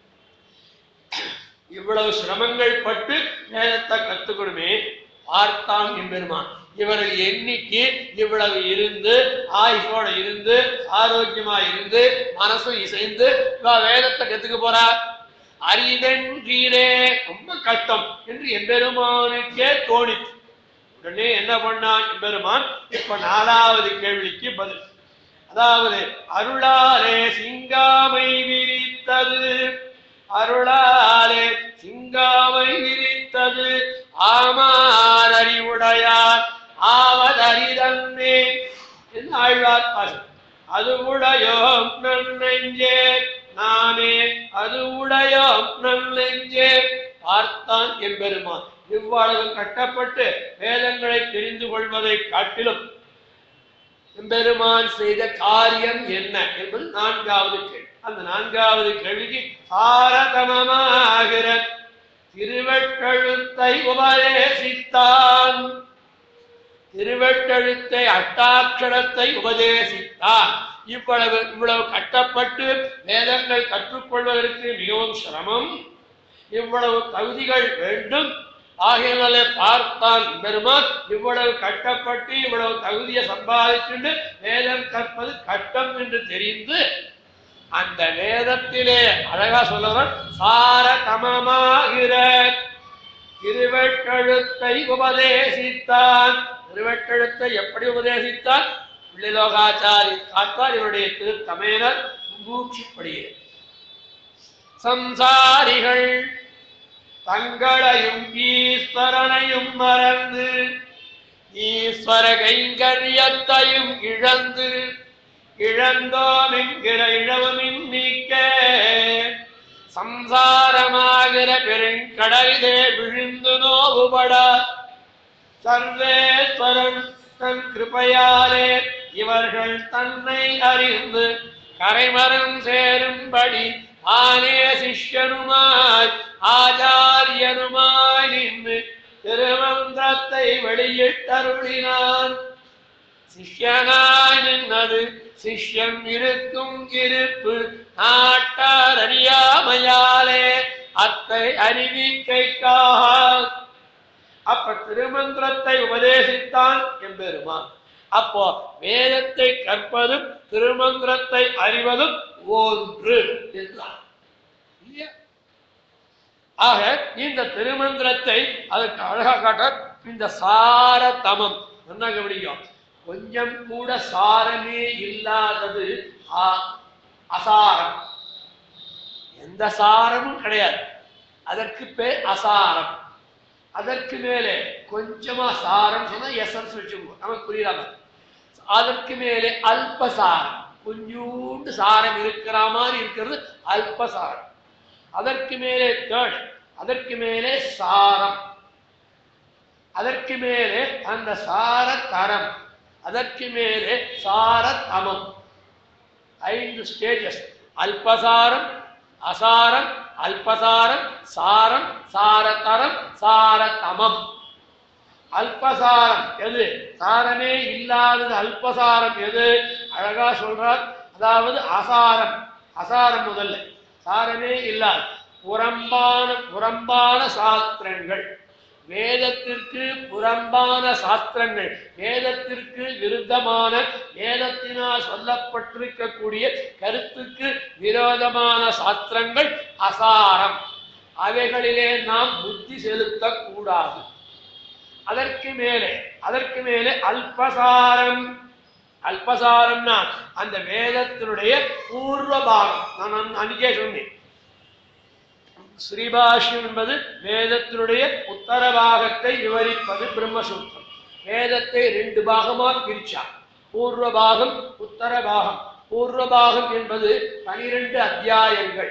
இவ்வளவு சிரமங்கள் பட்டு வேதத்தை கத்துக்கணுமே பார்த்தான் எம்பெருமான் இவர்கள் எண்ணிக்கை இவ்வளவு இருந்து ஆயுஷோட இருந்து ஆரோக்கியமா இருந்து மனசும் இசைந்து இவ வேதத்தை கத்துக்க போறா அரிதன்றீரே ரொம்ப கஷ்டம் என்று எம்பெருமானுக்கே தோணிச்சு உடனே என்ன பண்ணான் எம்பெருமான் இப்ப நாலாவது கேள்விக்கு பதில் அதாவது அருளாலே சிங்காமை விரித்தது அருளாலே சிங்காமை விரித்தது ஆமார் அறிவுடையார் ஆவதறிதன்னே என்று ஆழ்வார் பாசம் அது உடையோம் நன்னெஞ்சே நானே அது உடையோம் நன்னெஞ்சே பார்த்தான் எம்பெருமான் இவ்வளவு கட்டப்பட்டு வேதங்களை தெரிந்து கொள்வதை காட்டிலும் எம்பெருமான் செய்த காரியம் என்ன என்பது நான்காவது கேள்வி அந்த நான்காவது கேள்விக்கு சாரதமமாகிற திருவெட்டெழுத்தை உபதேசித்தான் திருவெட்டெழுத்தை அஷ்டாட்சரத்தை உபதேசித்தான் இவ்வளவு இவ்வளவு கட்டப்பட்டு வேதங்கள் கற்றுக்கொள்வதற்கு மிகவும் சிரமம் இவ்வளவு தகுதிகள் வேண்டும் ஆகையினாலே பார்த்தான் பெருமான் இவ்வளவு கட்டப்பட்டு இவ்வளவு தகுதியை சம்பாதிச்சுண்டு வேதம் கற்பது கட்டம் என்று தெரிந்து அந்த வேதத்திலே அழகா சொல்லுவார் சார தமமாகிற திருவெட்டெழுத்தை உபதேசித்தான் திருவெட்டெழுத்தை எப்படி உபதேசித்தான் பிள்ளைலோகாச்சாரி காத்தார் இவருடைய திருத்தமையினர் மூச்சுப்படுகிறது சம்சாரிகள் தங்களையும் ஈஸ்வரனையும் மறந்து ஈஸ்வர கைங்கரியத்தையும் இழந்து இழந்தோம் என்கிற இழவமின் நீக்க சம்சாரமாகிற பெருங்கடலிலே விழுந்து நோவுபட சர்வேஸ்வரன் தன் கிருபையாலே இவர்கள் தன்னை அறிந்து கரைமரம் சேரும்படி ஆனே சிஷ்யனுமாய் ஆச்சாரியனுமாய் நின்று திருமந்திரத்தை வெளியிட்டருளினான் சிஷ்யனாய் நின்னது சிஷ்யம் இருக்கும் இருப்பு நாட்டார் அறியாமையாலே அத்தை அறிவிக்கைக்காக அப்ப திருமந்திரத்தை உபதேசித்தான் எம்பெருமான் அப்போ வேதத்தை கற்பதும் திருமந்திரத்தை அறிவதும் ஒன்று என்றார் இல்லையா? ஆக இந்த திருமந்திரத்தை அதுக்கு அழகா காட்ட இந்த சார தமம் என்ன கவனிக்கும் கொஞ்சம் கூட சாரமே இல்லாதது ஆ- அசாரம் எந்த சாரமும் கிடையாது அதற்கு பேர் அசாரம் அதற்கு மேலே கொஞ்சமா சாரம் சொன்னா எசன்ஸ் வச்சுக்கோ நமக்கு புரியாம அதற்கு மேலே அல்பசாரம் கொஞ்சூண்டு சாரம் இருக்கிற மாதிரி இருக்கிறது அல்பசாரம் அதற்கு மேலே தேர்ட் அதற்கு மேலே சாரம் அதற்கு மேலே அந்த சார தரம் அதற்கு மேலே சார தமம் ஐந்து ஸ்டேஜஸ் அல்பசாரம் அசாரம் அல்பசாரம் சாரம் சாரதரம் சாரதமம் அல்பசாரம் எது சாரமே இல்லாதது அல்பசாரம் எது அழகா சொல்றார் அதாவது அசாரம் அசாரம் முதல்ல சாரமே இல்லாத புறம்பான புறம்பான சாஸ்திரங்கள் வேதத்திற்கு புறம்பான சாஸ்திரங்கள் வேதத்திற்கு விருத்தமான வேதத்தினால் சொல்லப்பட்டிருக்கக்கூடிய கருத்துக்கு விரோதமான சாஸ்திரங்கள் அசாரம் அவைகளிலே நாம் புத்தி செலுத்தக்கூடாது அதற்கு மேலே அதற்கு மேலே அல்பசாரம் அல்பசாரம்னா அந்த வேதத்தினுடைய பூர்வ பாகம் நான் அன்- அன்னைக்கே சொன்னேன் ஸ்ரீபாஷ்யம் என்பது வேதத்தினுடைய உத்தர பாகத்தை விவரிப்பது பிரம்மசூத்திரம் வேதத்தை ரெண்டு பாகமா பிரிச்சார் பூர்வ பாகம் உத்தர பாகம் பூர்வ பாகம் என்பது பனிரெண்டு அத்தியாயங்கள்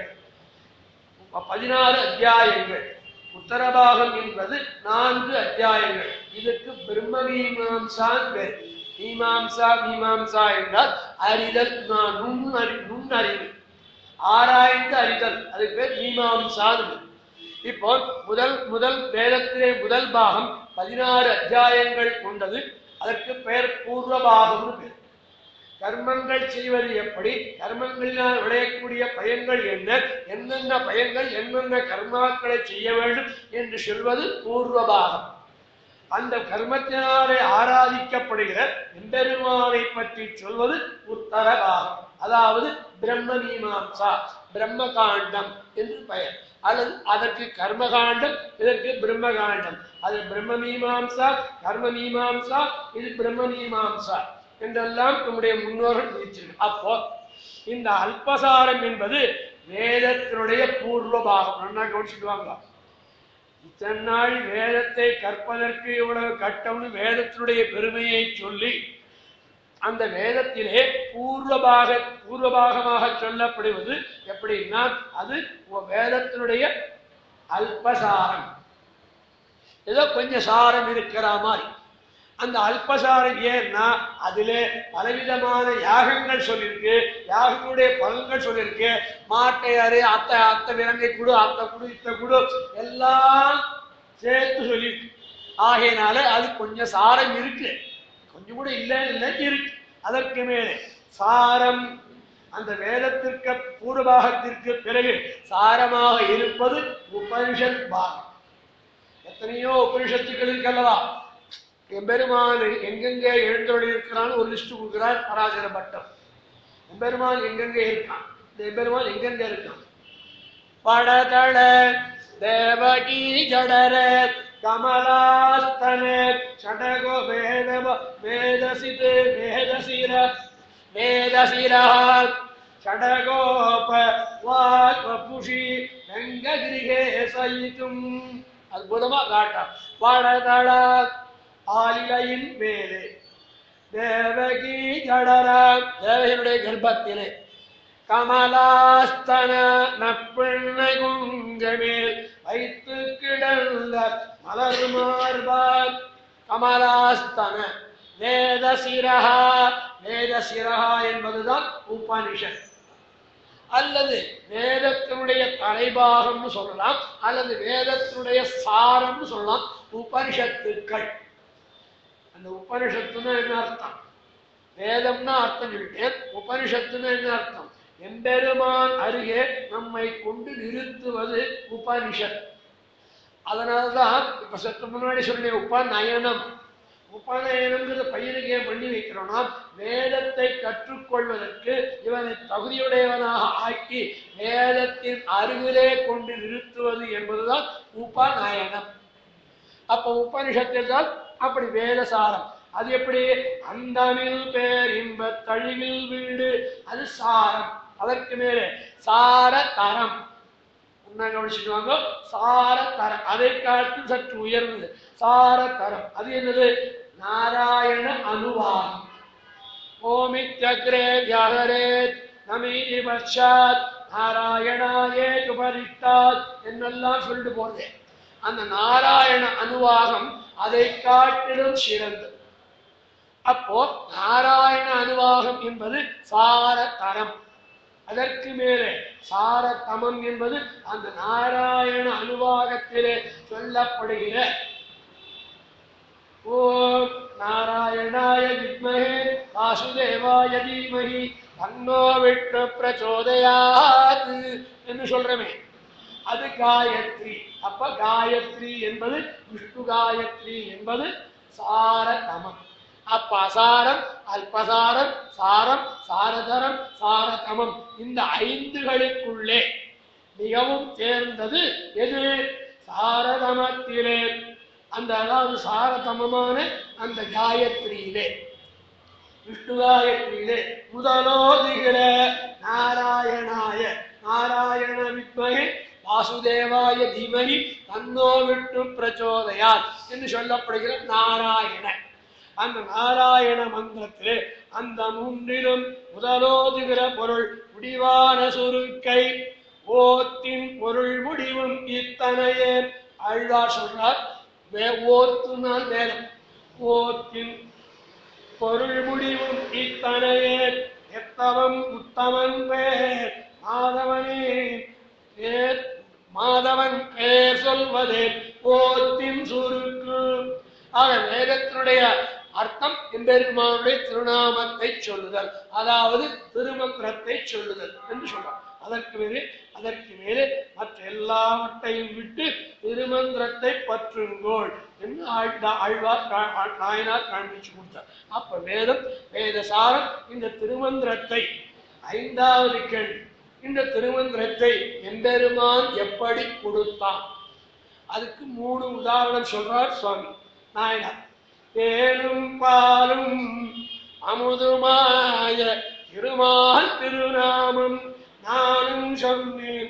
பதினாறு அத்தியாயங்கள் உத்தரபாகம் என்பது நான்கு அத்தியாயங்கள் இதுக்கு பிரம்ம மீமாம்சான் பேர் மீமாம்சா மீமாம்சா என்றால் அறிதல் நான் நுண் அறி நுண்ணறிவு ஆராய்ந்து அறிதல் அதுக்கு பேர் மீமாம்சான் இப்போ முதல் முதல் வேதத்திலே முதல் பாகம் பதினாறு அத்தியாயங்கள் கொண்டது அதற்கு பெயர் பூர்வ பாகம்னு பேர் கர்மங்கள் செய்வது எப்படி கர்மங்களினால் விளையக்கூடிய பயன்கள் என்ன என்னென்ன பயன்கள் என்னென்ன கர்மாக்களை செய்ய வேண்டும் என்று சொல்வது பூர்வபாகம் அந்த கர்மத்தினாலே ஆராதிக்கப்படுகிற எம்பெருமானை பற்றி சொல்வது உத்தர பாகம் அதாவது பிரம்ம மீமாம்சா பிரம்ம காண்டம் என்று பெயர் அல்லது அதற்கு கர்மகாண்டம் இதற்கு பிரம்ம காண்டம் அது பிரம்ம மீமாம்சா கர்ம மீமாம்சா இது பிரம்ம மீமாம்சா என்றெல்லாம் நம்முடைய முன்னோர்கள் குறிச்சிருக்கு அப்போ இந்த அல்பசாரம் என்பது வேதத்தினுடைய பூர்வ பாகம் நல்லா கவனிச்சுட்டு வாங்க இத்தனை நாள் வேதத்தை கற்பதற்கு இவ்வளவு கட்டம்னு வேதத்தினுடைய பெருமையை சொல்லி அந்த வேதத்திலே பூர்வபாக பூர்வபாகமாக சொல்லப்படுவது எப்படின்னா அது உ- வேதத்தினுடைய அல்பசாரம் ஏதோ கொஞ்சம் சாரம் இருக்கிற மாதிரி அந்த அல்பசாரம் ஏன்னா அதிலே பலவிதமான யாகங்கள் சொல்லியிருக்கு யாகங்களுடைய பலன்கள் சொல்லியிருக்கு மாட்டை அறு அத்தை அத்தை விலங்கை குடு அத்தை குடு இத்தை குடு எல்லாம் சேர்த்து சொல்லியிருக்கு ஆகையினால அது கொஞ்சம் சாரம் இருக்கு கொஞ்சம் கூட இல்லை இல்லை இருக்கு அதற்கு மேலே சாரம் அந்த வேதத்திற்கு பூர்வபாகத்திற்கு பிறகு சாரமாக இருப்பது உபனிஷத் பாகம் எத்தனையோ உபனிஷத்துக்கள் இருக்கல்லவா எம்பெருமான் எங்கெங்கே எழுந்தொழி இருக்கிறான்னு ஒரு லிஸ்ட் கொடுக்கிறார் பராசர பட்டம் எம்பெருமான் எங்கெங்கே இருக்கான் இந்த பெருமாள் எங்கெங்க இருக்கான் படதள தேவகி ஜடர கமலாஸ்தன சடகோ வேத வேதசித் வேதசிர வேதசிர ஷடகோப வாக்வபுஷி ரங்ககிரிகே சயித்தும் அற்புதமா காட்டான் படதள ஆலிலையின் மேலே தேவகி ஜடர தேவகியுடைய கர்ப்பத்திலே கமலாஸ்தன நப்பெண்ணை குங்கமேல் வைத்து கிடந்த மலர் மார்பால் கமலாஸ்தன வேதசிரஹா வேதசிரஹா என்பதுதான் உபனிஷத் அல்லது வேதத்தினுடைய தலைபாகம்னு சொல்லலாம் அல்லது வேதத்தினுடைய சாரம்னு சொல்லலாம் உபனிஷத்துக்கள் அந்த உபனிஷத்துன்னு என்ன அர்த்தம் வேதம்னா அர்த்தம் சொல்லிட்டேன் உபனிஷத்துன்னு என்ன அர்த்தம் எம்பெருமான் அருகே நம்மை கொண்டு நிறுத்துவது உபனிஷத் அதனாலதான் இப்ப சற்று முன்னாடி சொன்னேன் உபநயனம் உபநயனம்ங்கிறது பையனுக்கு ஏன் பண்ணி வைக்கிறோம்னா வேதத்தை கற்றுக்கொள்வதற்கு இவனை தகுதியுடையவனாக ஆக்கி வேதத்தின் அருகிலே கொண்டு நிறுத்துவது என்பதுதான் உபநயனம் அப்ப உபனிஷத்தில் தான் அப்படி வேதசாரம் அது எப்படி அந்தமில் பேர் இன்ப தழிவில் வீடு அது சாரம் அதற்கு மேலே சார தரம் என்ன கவனிச்சுக்குவாங்க சார தரம் அதை காட்டு சற்று உயர்ந்தது சார தரம் அது என்னது நாராயண அனுவாகம் ஓமித்யக்ரே வியாகரேத் நமீதி பஷாத் நாராயணாயே உபரித்தாத் என்னெல்லாம் சொல்லிட்டு போறது அந்த நாராயண அனுவாகம் அதை காட்டிலும் சிறந்தது அப்போ நாராயண அனுவாகம் என்பது சார தரம் அதற்கு மேலே சார தமம் என்பது அந்த நாராயண அனுவாகத்திலே சொல்லப்படுகிற ஓம் நாராயணாய வித்மஹே வாசுதேவாய தீமஹி தன்னோ விட்டு பிரச்சோதயாத் என்று சொல்றமே அது காயத்ரி அப்ப காயத்ரி என்பது விஷ்ணு காயத்ரி என்பது சார தமம் அப்ப அசாரம் அல்பசாரம் சாரம் சாரதரம் சாரதமம் இந்த ஐந்துகளுக்குள்ளே மிகவும் தேர்ந்தது எது சாரதமத்திலே அந்த அதாவது சாரதமமான அந்த காயத்ரியிலே விஷ்ணு காயத்ரியிலே முதலோதுகிற நாராயணாய நாராயண வித்மகே வாசுதேவாய தீமகி தன்னோ விஷ்ணு பிரச்சோதயாத் என்று சொல்லப்படுகிற நாராயணன் அந்த நாராயண மந்திரத்திலே அந்த மூன்றிலும் முதலோதுகிற பொருள் முடிவான சுருக்கை ஓத்தின் பொருள் முடிவும் இத்தனையே ஆழ்வார் சொல்றார் வே- ஓத்துனால் வேதம் ஓத்தின் பொருள் முடிவும் இத்தனையே எத்தவம் உத்தமன் பேர் மாதவனே பேர் மாதவன் பேர் சொல்வதே ஓத்தின் சுருக்கு ஆக வேதத்தினுடைய அர்த்தம் எம்பெருமானுடைய திருநாமத்தை சொல்லுதல் அதாவது திருமந்திரத்தை சொல்லுதல் என்று சொல்றார் அதற்கு மேலே அதற்கு மேலே மற்ற எல்லாவற்றையும் விட்டு திருமந்திரத்தை பற்றுங்கோள் என்று ஆழ்வா- ஆழ்வார் கா- ஆ- நாயனார் காண்பிச்சு கொடுத்தார் அப்ப வேதம் வேதசாரம் இந்த திருமந்திரத்தை ஐந்தாவது கேள்வி இந்த திருமந்திரத்தை எம்பெருமான் எப்படி கொடுத்தான் அதுக்கு மூணு உதாரணம் சொல்றார் சுவாமி நாயனார் தேனும் பாலும் அமுதுமாய திருமால் திருநாமம் நானும் சொன்னேன்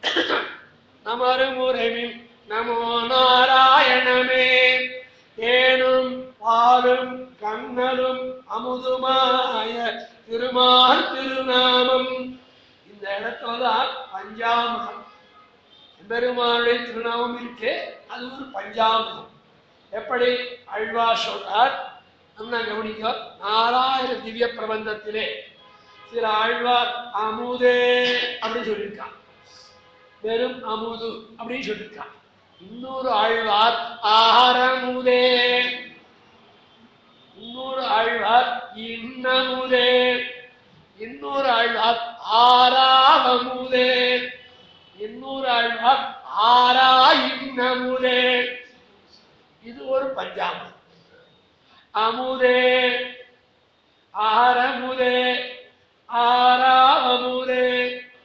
நமருமுறைவில் நமோ நாராயணமே தேனும் பாலும் கண்ணலும் அமுதுமாய திருமால் திருநாமம் இந்த இடத்துல தான் பஞ்சாமகம் பெருமாளுடைய திருநாமம் இருக்கே அது ஒரு பஞ்சாமகம் எப்படி அழ்வார் சொல்றார் அண்ணா கவனிக்க நாலாயிர திவ்ய பிரபந்தத்திலே சில ஆழ்வார் அமுதே அப்படின்னு சொல்லியிருக்கான் வெறும் அமுது அப்படின்னு சொல்லியிருக்கான் இன்னொரு ஆழ்வார் ஆரமுதே இன்னொரு ஆழ்வார் இன்னமுதே இன்னொரு ஆழ்வார் ஆறாவமுதே இன்னொரு ஆழ்வார் ஆறா இன்னமுதே இது ஒரு பஞ்சாங்கம் அமுதே ஆரமுதே ஆறாவமுதே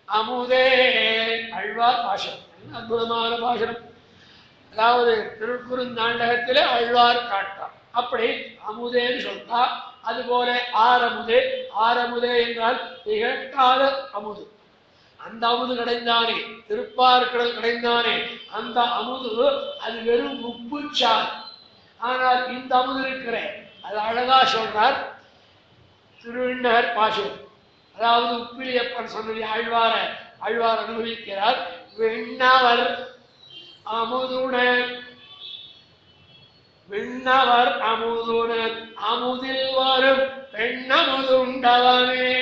அமுதே அழ்வார் பாசனம் என்ன அற்புதமான பாசனம் அதாவது திருக்குறுந்தாண்டகத்திலே அழ்வார் காட்டார் அப்படி அமுதேன்னு சொல்றா அதுபோல ஆரமுதே ஆரமுதே என்றால் திகட்டாத அமுது அந்த அமுது கிடைந்தானே திருப்பார்கடல் கிடைந்தானே அந்த அமுது அது வெறும் உப்பு சாறு ஆனால் இந்த அமுது இருக்கிற அது அழகா சொல்றார் திருநகர் பாசம் அதாவது உப்பிலியப்பன் சொன்னது ஆழ்வார ஆழ்வார் அனுபவிக்கிறார் விண்ணவர் அமுதுடன் விண்ணவர் அமுதுடன் அமுதில் வரும் பெண்ணமுதுண்டவனே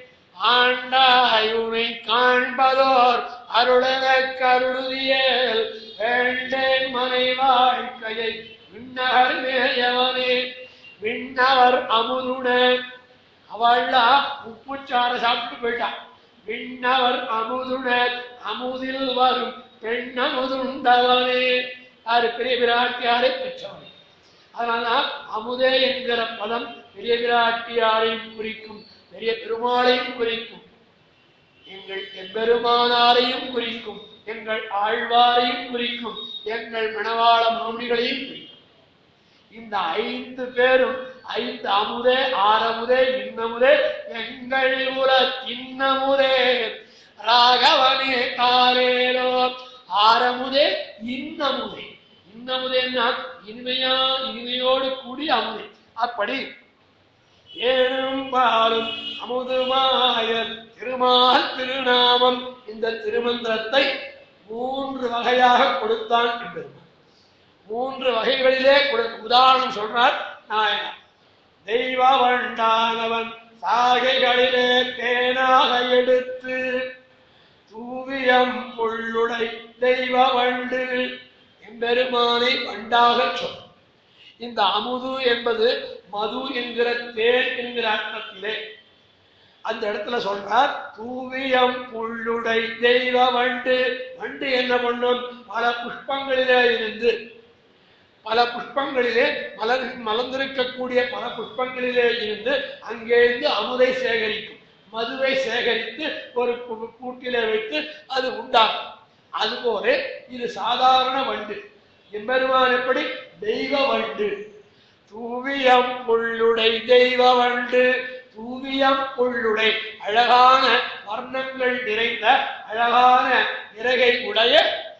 ஆண்டாயுனை காண்பதோர் அருளன கருளியல் வேண்டேன் மனை வாழ்க்கையை விண்ணவர் மேயவனே விண்ணவர் அமுதுடன் அவள்லாம் உப்புச்சார சாப்பிட்டு போயிட்டான் விண்ணவர் அமுதுடன் அமுதில் வரும் பெண்ணமுதுண்டவனே யாரு பெரிய பிராட்டியாரை பெற்றவன் அதனால்தான் அமுதே என்கிற பதம் பெரிய பிராட்டியாரையும் குறிக்கும் பெரிய பெருமாளையும் குறிக்கும் எங்கள் எம்பெருமானாரையும் குறிக்கும் எங்கள் ஆழ்வாரையும் குறிக்கும் எங்கள் மணவாள மாமுனிகளையும் குறிக்கும் இந்த ஐந்து பேரும் ஐந்து அமுதே ஆரமுதே இன்னமுதே எங்கள் உல தின்னமுதே ராகவனே காலேலோ ஆரமுதே இன்னமுதே இன்னமுதேன்னா இனிமையா இனிமையோடு கூடி அமுதே அப்படி ஏனும் பாலும் அமுதுமாய திருமால் திருநாமம் இந்த திருமந்திரத்தை மூன்று வகையாக கொடுத்தான் என்பெருமான் மூன்று வகைகளிலே கொடுக்க உதாரணம் சொல்றார் நாயனார் தெய்வ வண்டானவன் சாகைகளிலே தேனாக எடுத்து தூவியம் புள்ளுடை தெய்வ வண்டு எம்பெருமானை வண்டாக சொல் இந்த அமுது என்பது மது என்கிற தேன் என்கிற அர்த்தத்திலே அந்த இடத்துல சொல்றார் தூவியம் புள்ளுடை தெய்வ வண்டு வண்டு என்ன பண்ணும் பல புஷ்பங்களிலே இருந்து பல புஷ்பங்களிலே மலர் மலர்ந்திருக்கக்கூடிய பல புஷ்பங்களிலே இருந்து அங்கேருந்து அமுதை சேகரிக்கும் மதுவை சேகரித்து ஒரு கூ- கூட்டிலே வைத்து அது உண்டாகும் அதுபோல இது சாதாரண வண்டு எம்பெருமான் எப்படி தெய்வ வண்டு தூவியம் புள்ளுடை தெய்வ வண்டு தூவியம் புள்ளுடை அழகான வர்ணங்கள் நிறைந்த அழகான இறகை உடைய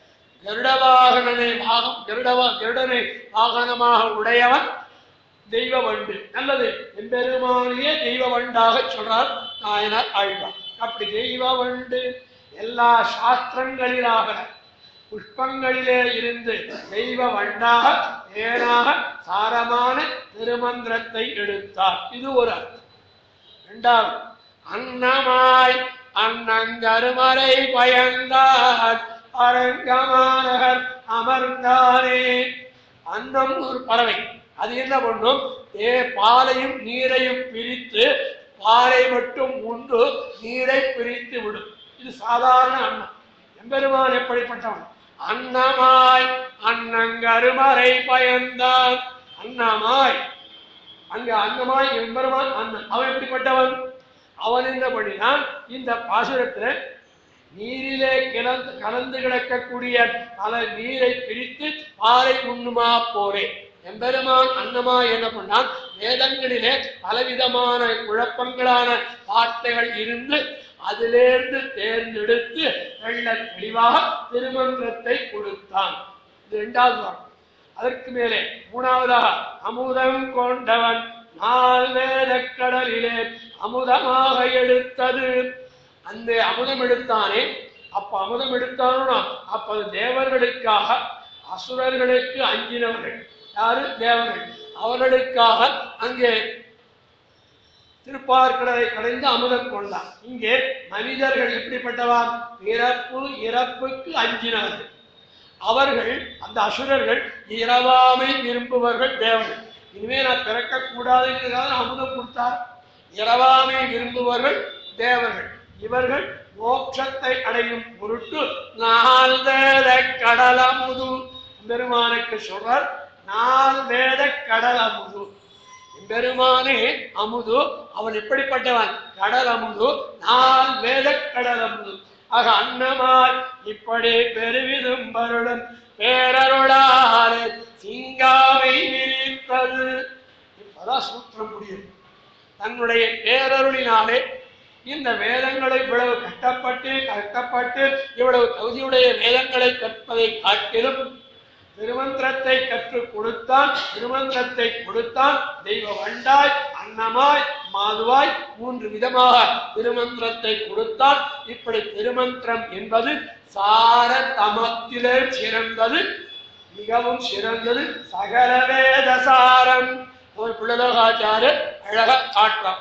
கருடவாகனனை வாகம் கருடவா கருடனை வாகனமாக உடையவன் தெய்வ வண்டு நல்லது எம்பெருமானியே தெய்வ வண்டாக சொல்றார் நாயனார் ஆழ்வார் அப்படி தெய்வ வண்டு எல்லா சாஸ்திரங்களிலாக புஷ்பங்களிலே இருந்து தெய்வ வண்டாக தேனாக சாரமான திருமந்திரத்தை எடுத்தார் இது ஒரு அர்த்தம் இரண்டாவது அன்னமாய் அன்னங்கருமறை பயந்தார் அரங்கமானகர் அமர்ந்தானே அன்னம் ஒரு பறவை அது என்ன பண்ணும் ஏ பாலையும் நீரையும் பிரித்து பாலை மட்டும் உண்டு நீரை பிரித்து விடும் இது சாதாரண அன்னம் எம்பெருமான் எப்படிப்பட்டவன் அன்னமாய் அன்னங்கருமறை பயந்தான் அன்னமாய் அங்க அன்னமாய் எம்பெருமான் அண்ணன் அவன் எப்படிப்பட்டவன் அவன் என்ன பண்ணினான் இந்த பாசுரத்துல நீரிலே கலந்து கலந்து கிடக்கக்கூடிய பல நீரை பிரித்து பாலை உண்ணுமா போரே எம்பெருமான் அன்னமா என்ன பண்ணான் வேதங்களிலே பலவிதமான குழப்பங்களான வார்த்தைகள் இருந்து அதிலிருந்து தேர்ந்தெடுத்து வெள்ள தெளிவாக திருமந்திரத்தை கொடுத்தான் இது இரண்டாவது வார்த்தை அதற்கு மேலே மூணாவதாக அமுதம் கொண்டவன் நால் வேத கடலிலே அமுதமாக எடுத்தது அந்த அமுதம் எடுத்தானே அப்ப அமுதம் எடுத்தானோ அப்ப அது தேவர்களுக்காக அசுரர்களுக்கு அஞ்சினவர்கள் யாரு தேவர்கள் அவர்களுக்காக அங்கே திருப்பார்கடலை கடைந்து அமுதம் கொண்டான் இங்கே மனிதர்கள் எப்படிப்பட்டவா பிறப்பு இறப்புக்கு அஞ்சினவர்கள் அவர்கள் அந்த அசுரர்கள் இரவாமை விரும்புவர்கள் தேவர்கள் இனிமே நான் பிறக்க கூடாதுங்கிறதுக்காக அமுதம் கொடுத்தார் இரவாமை விரும்புவர்கள் தேவர்கள் இவர்கள் மோட்சத்தை அடையும் பொருட்டு நால் வேத கடல் அமுது பெருமானுக்கு சொல்றார் நால் வேத கடல் அமுது பெருமானே அமுது அவன் எப்படிப்பட்டவன் கடல் அமுது நால் வேத கடல் அமுது ஆக அன்னமாய் இப்படி பெருவிதும் பருளும் பேரருளாலே சிங்காவை விரித்தது இப்பதான் சூத்திரம் முடியும் தன்னுடைய பேரருளினாலே இந்த வேதங்களை இவ்வளவு கஷ்டப்பட்டு கஷ்டப்பட்டு இவ்வளவு தகுதியுடைய வேதங்களை கற்பதை காட்டிலும் திருமந்திரத்தை கற்றுக் கொடுத்தான் திருமந்திரத்தை கொடுத்தான் தெய்வ வண்டாய் அன்னமாய் மாதுவாய் மூன்று விதமாக திருமந்திரத்தை கொடுத்தான் இப்படி திருமந்திரம் என்பது சார தமத்திலே சிறந்தது மிகவும் சிறந்தது சகல வேதசாரம் ஒரு பிள்ளலோகாச்சாரர் அழக காட்டுறான்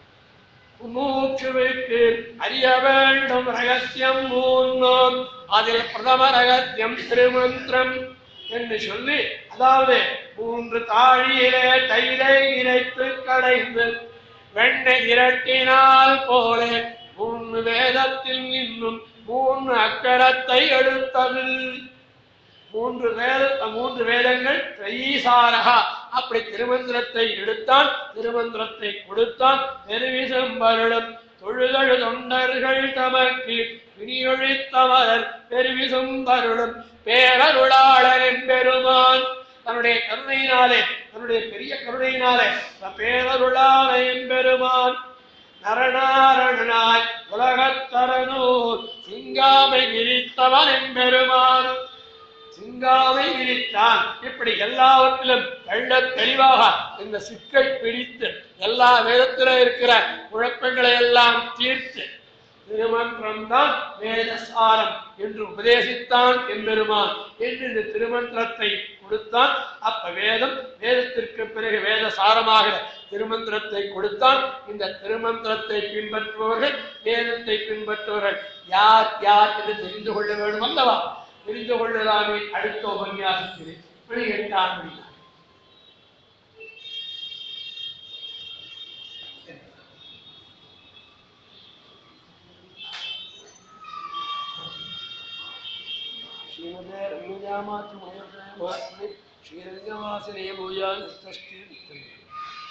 மூச்சுவிற்கு அறிய வேண்டும் ரகசியம் மூன்றாம் அதில் பிரதம ரகசியம் திருமந்திரம் என்று சொல்லி அதாவது மூன்று தாழியிலே தைலை இறைத்து கடைந்து வெண்ணெய் இரட்டினால் போல மூன்று வேதத்தில் இன்னும் மூன்று அக்கரத்தை எடுத்தது மூன்று வேத மூன்று வேதங்கள் த்ரைசாரகா அப்படி திருமந்திரத்தை எடுத்தான் திருமந்திரத்தை கொடுத்தான் பெருவிசம் வருடம் தொழுதழு தொண்டர்கள் தமக்கு பிணியொழித்தவர் பெருவிசம் வருடம் பேரருளாளரின் பெருமான் தன்னுடைய கருணையினாலே தன்னுடைய பெரிய கருணையினாலே பேரருளாளரின் பெருமான் நரணாரணனாய் உலகத்தரனூர் சிங்காமை விரித்தவன் எம்பெருமான் சிங்காவை விரித்தான் இப்படி எல்லாவற்றிலும் தெள்ள தெளிவாக இந்த சிக்கை பிடித்து எல்லா வேதத்தில இருக்கிற குழப்பங்களை எல்லாம் தீர்த்து திருமந்திரம் தான் வேதசாரம் என்று உபதேசித்தான் எம்பெருமான் என்று இந்த திருமந்திரத்தை கொடுத்தான் அப்ப வேதம் வேதத்திற்கு பிறகு வேத சாரமாக திருமந்திரத்தை கொடுத்தான் இந்த திருமந்திரத்தை பின்பற்றுபவர்கள் வேதத்தை பின்பற்றுபவர்கள் யார் யார் என்று தெரிந்து கொள்ள வேண்டும் அல்லவா தெரிந்து கொள்ளலாமே அடுத்த உபன்யாசத்திலே இப்படி எட்டாம் மணி ஸ்ரீமதே ரங்கஜாமாத்து மயோதயமாத்மே ஸ்ரீரங்கவாசனே பூஜா நிஷ்டி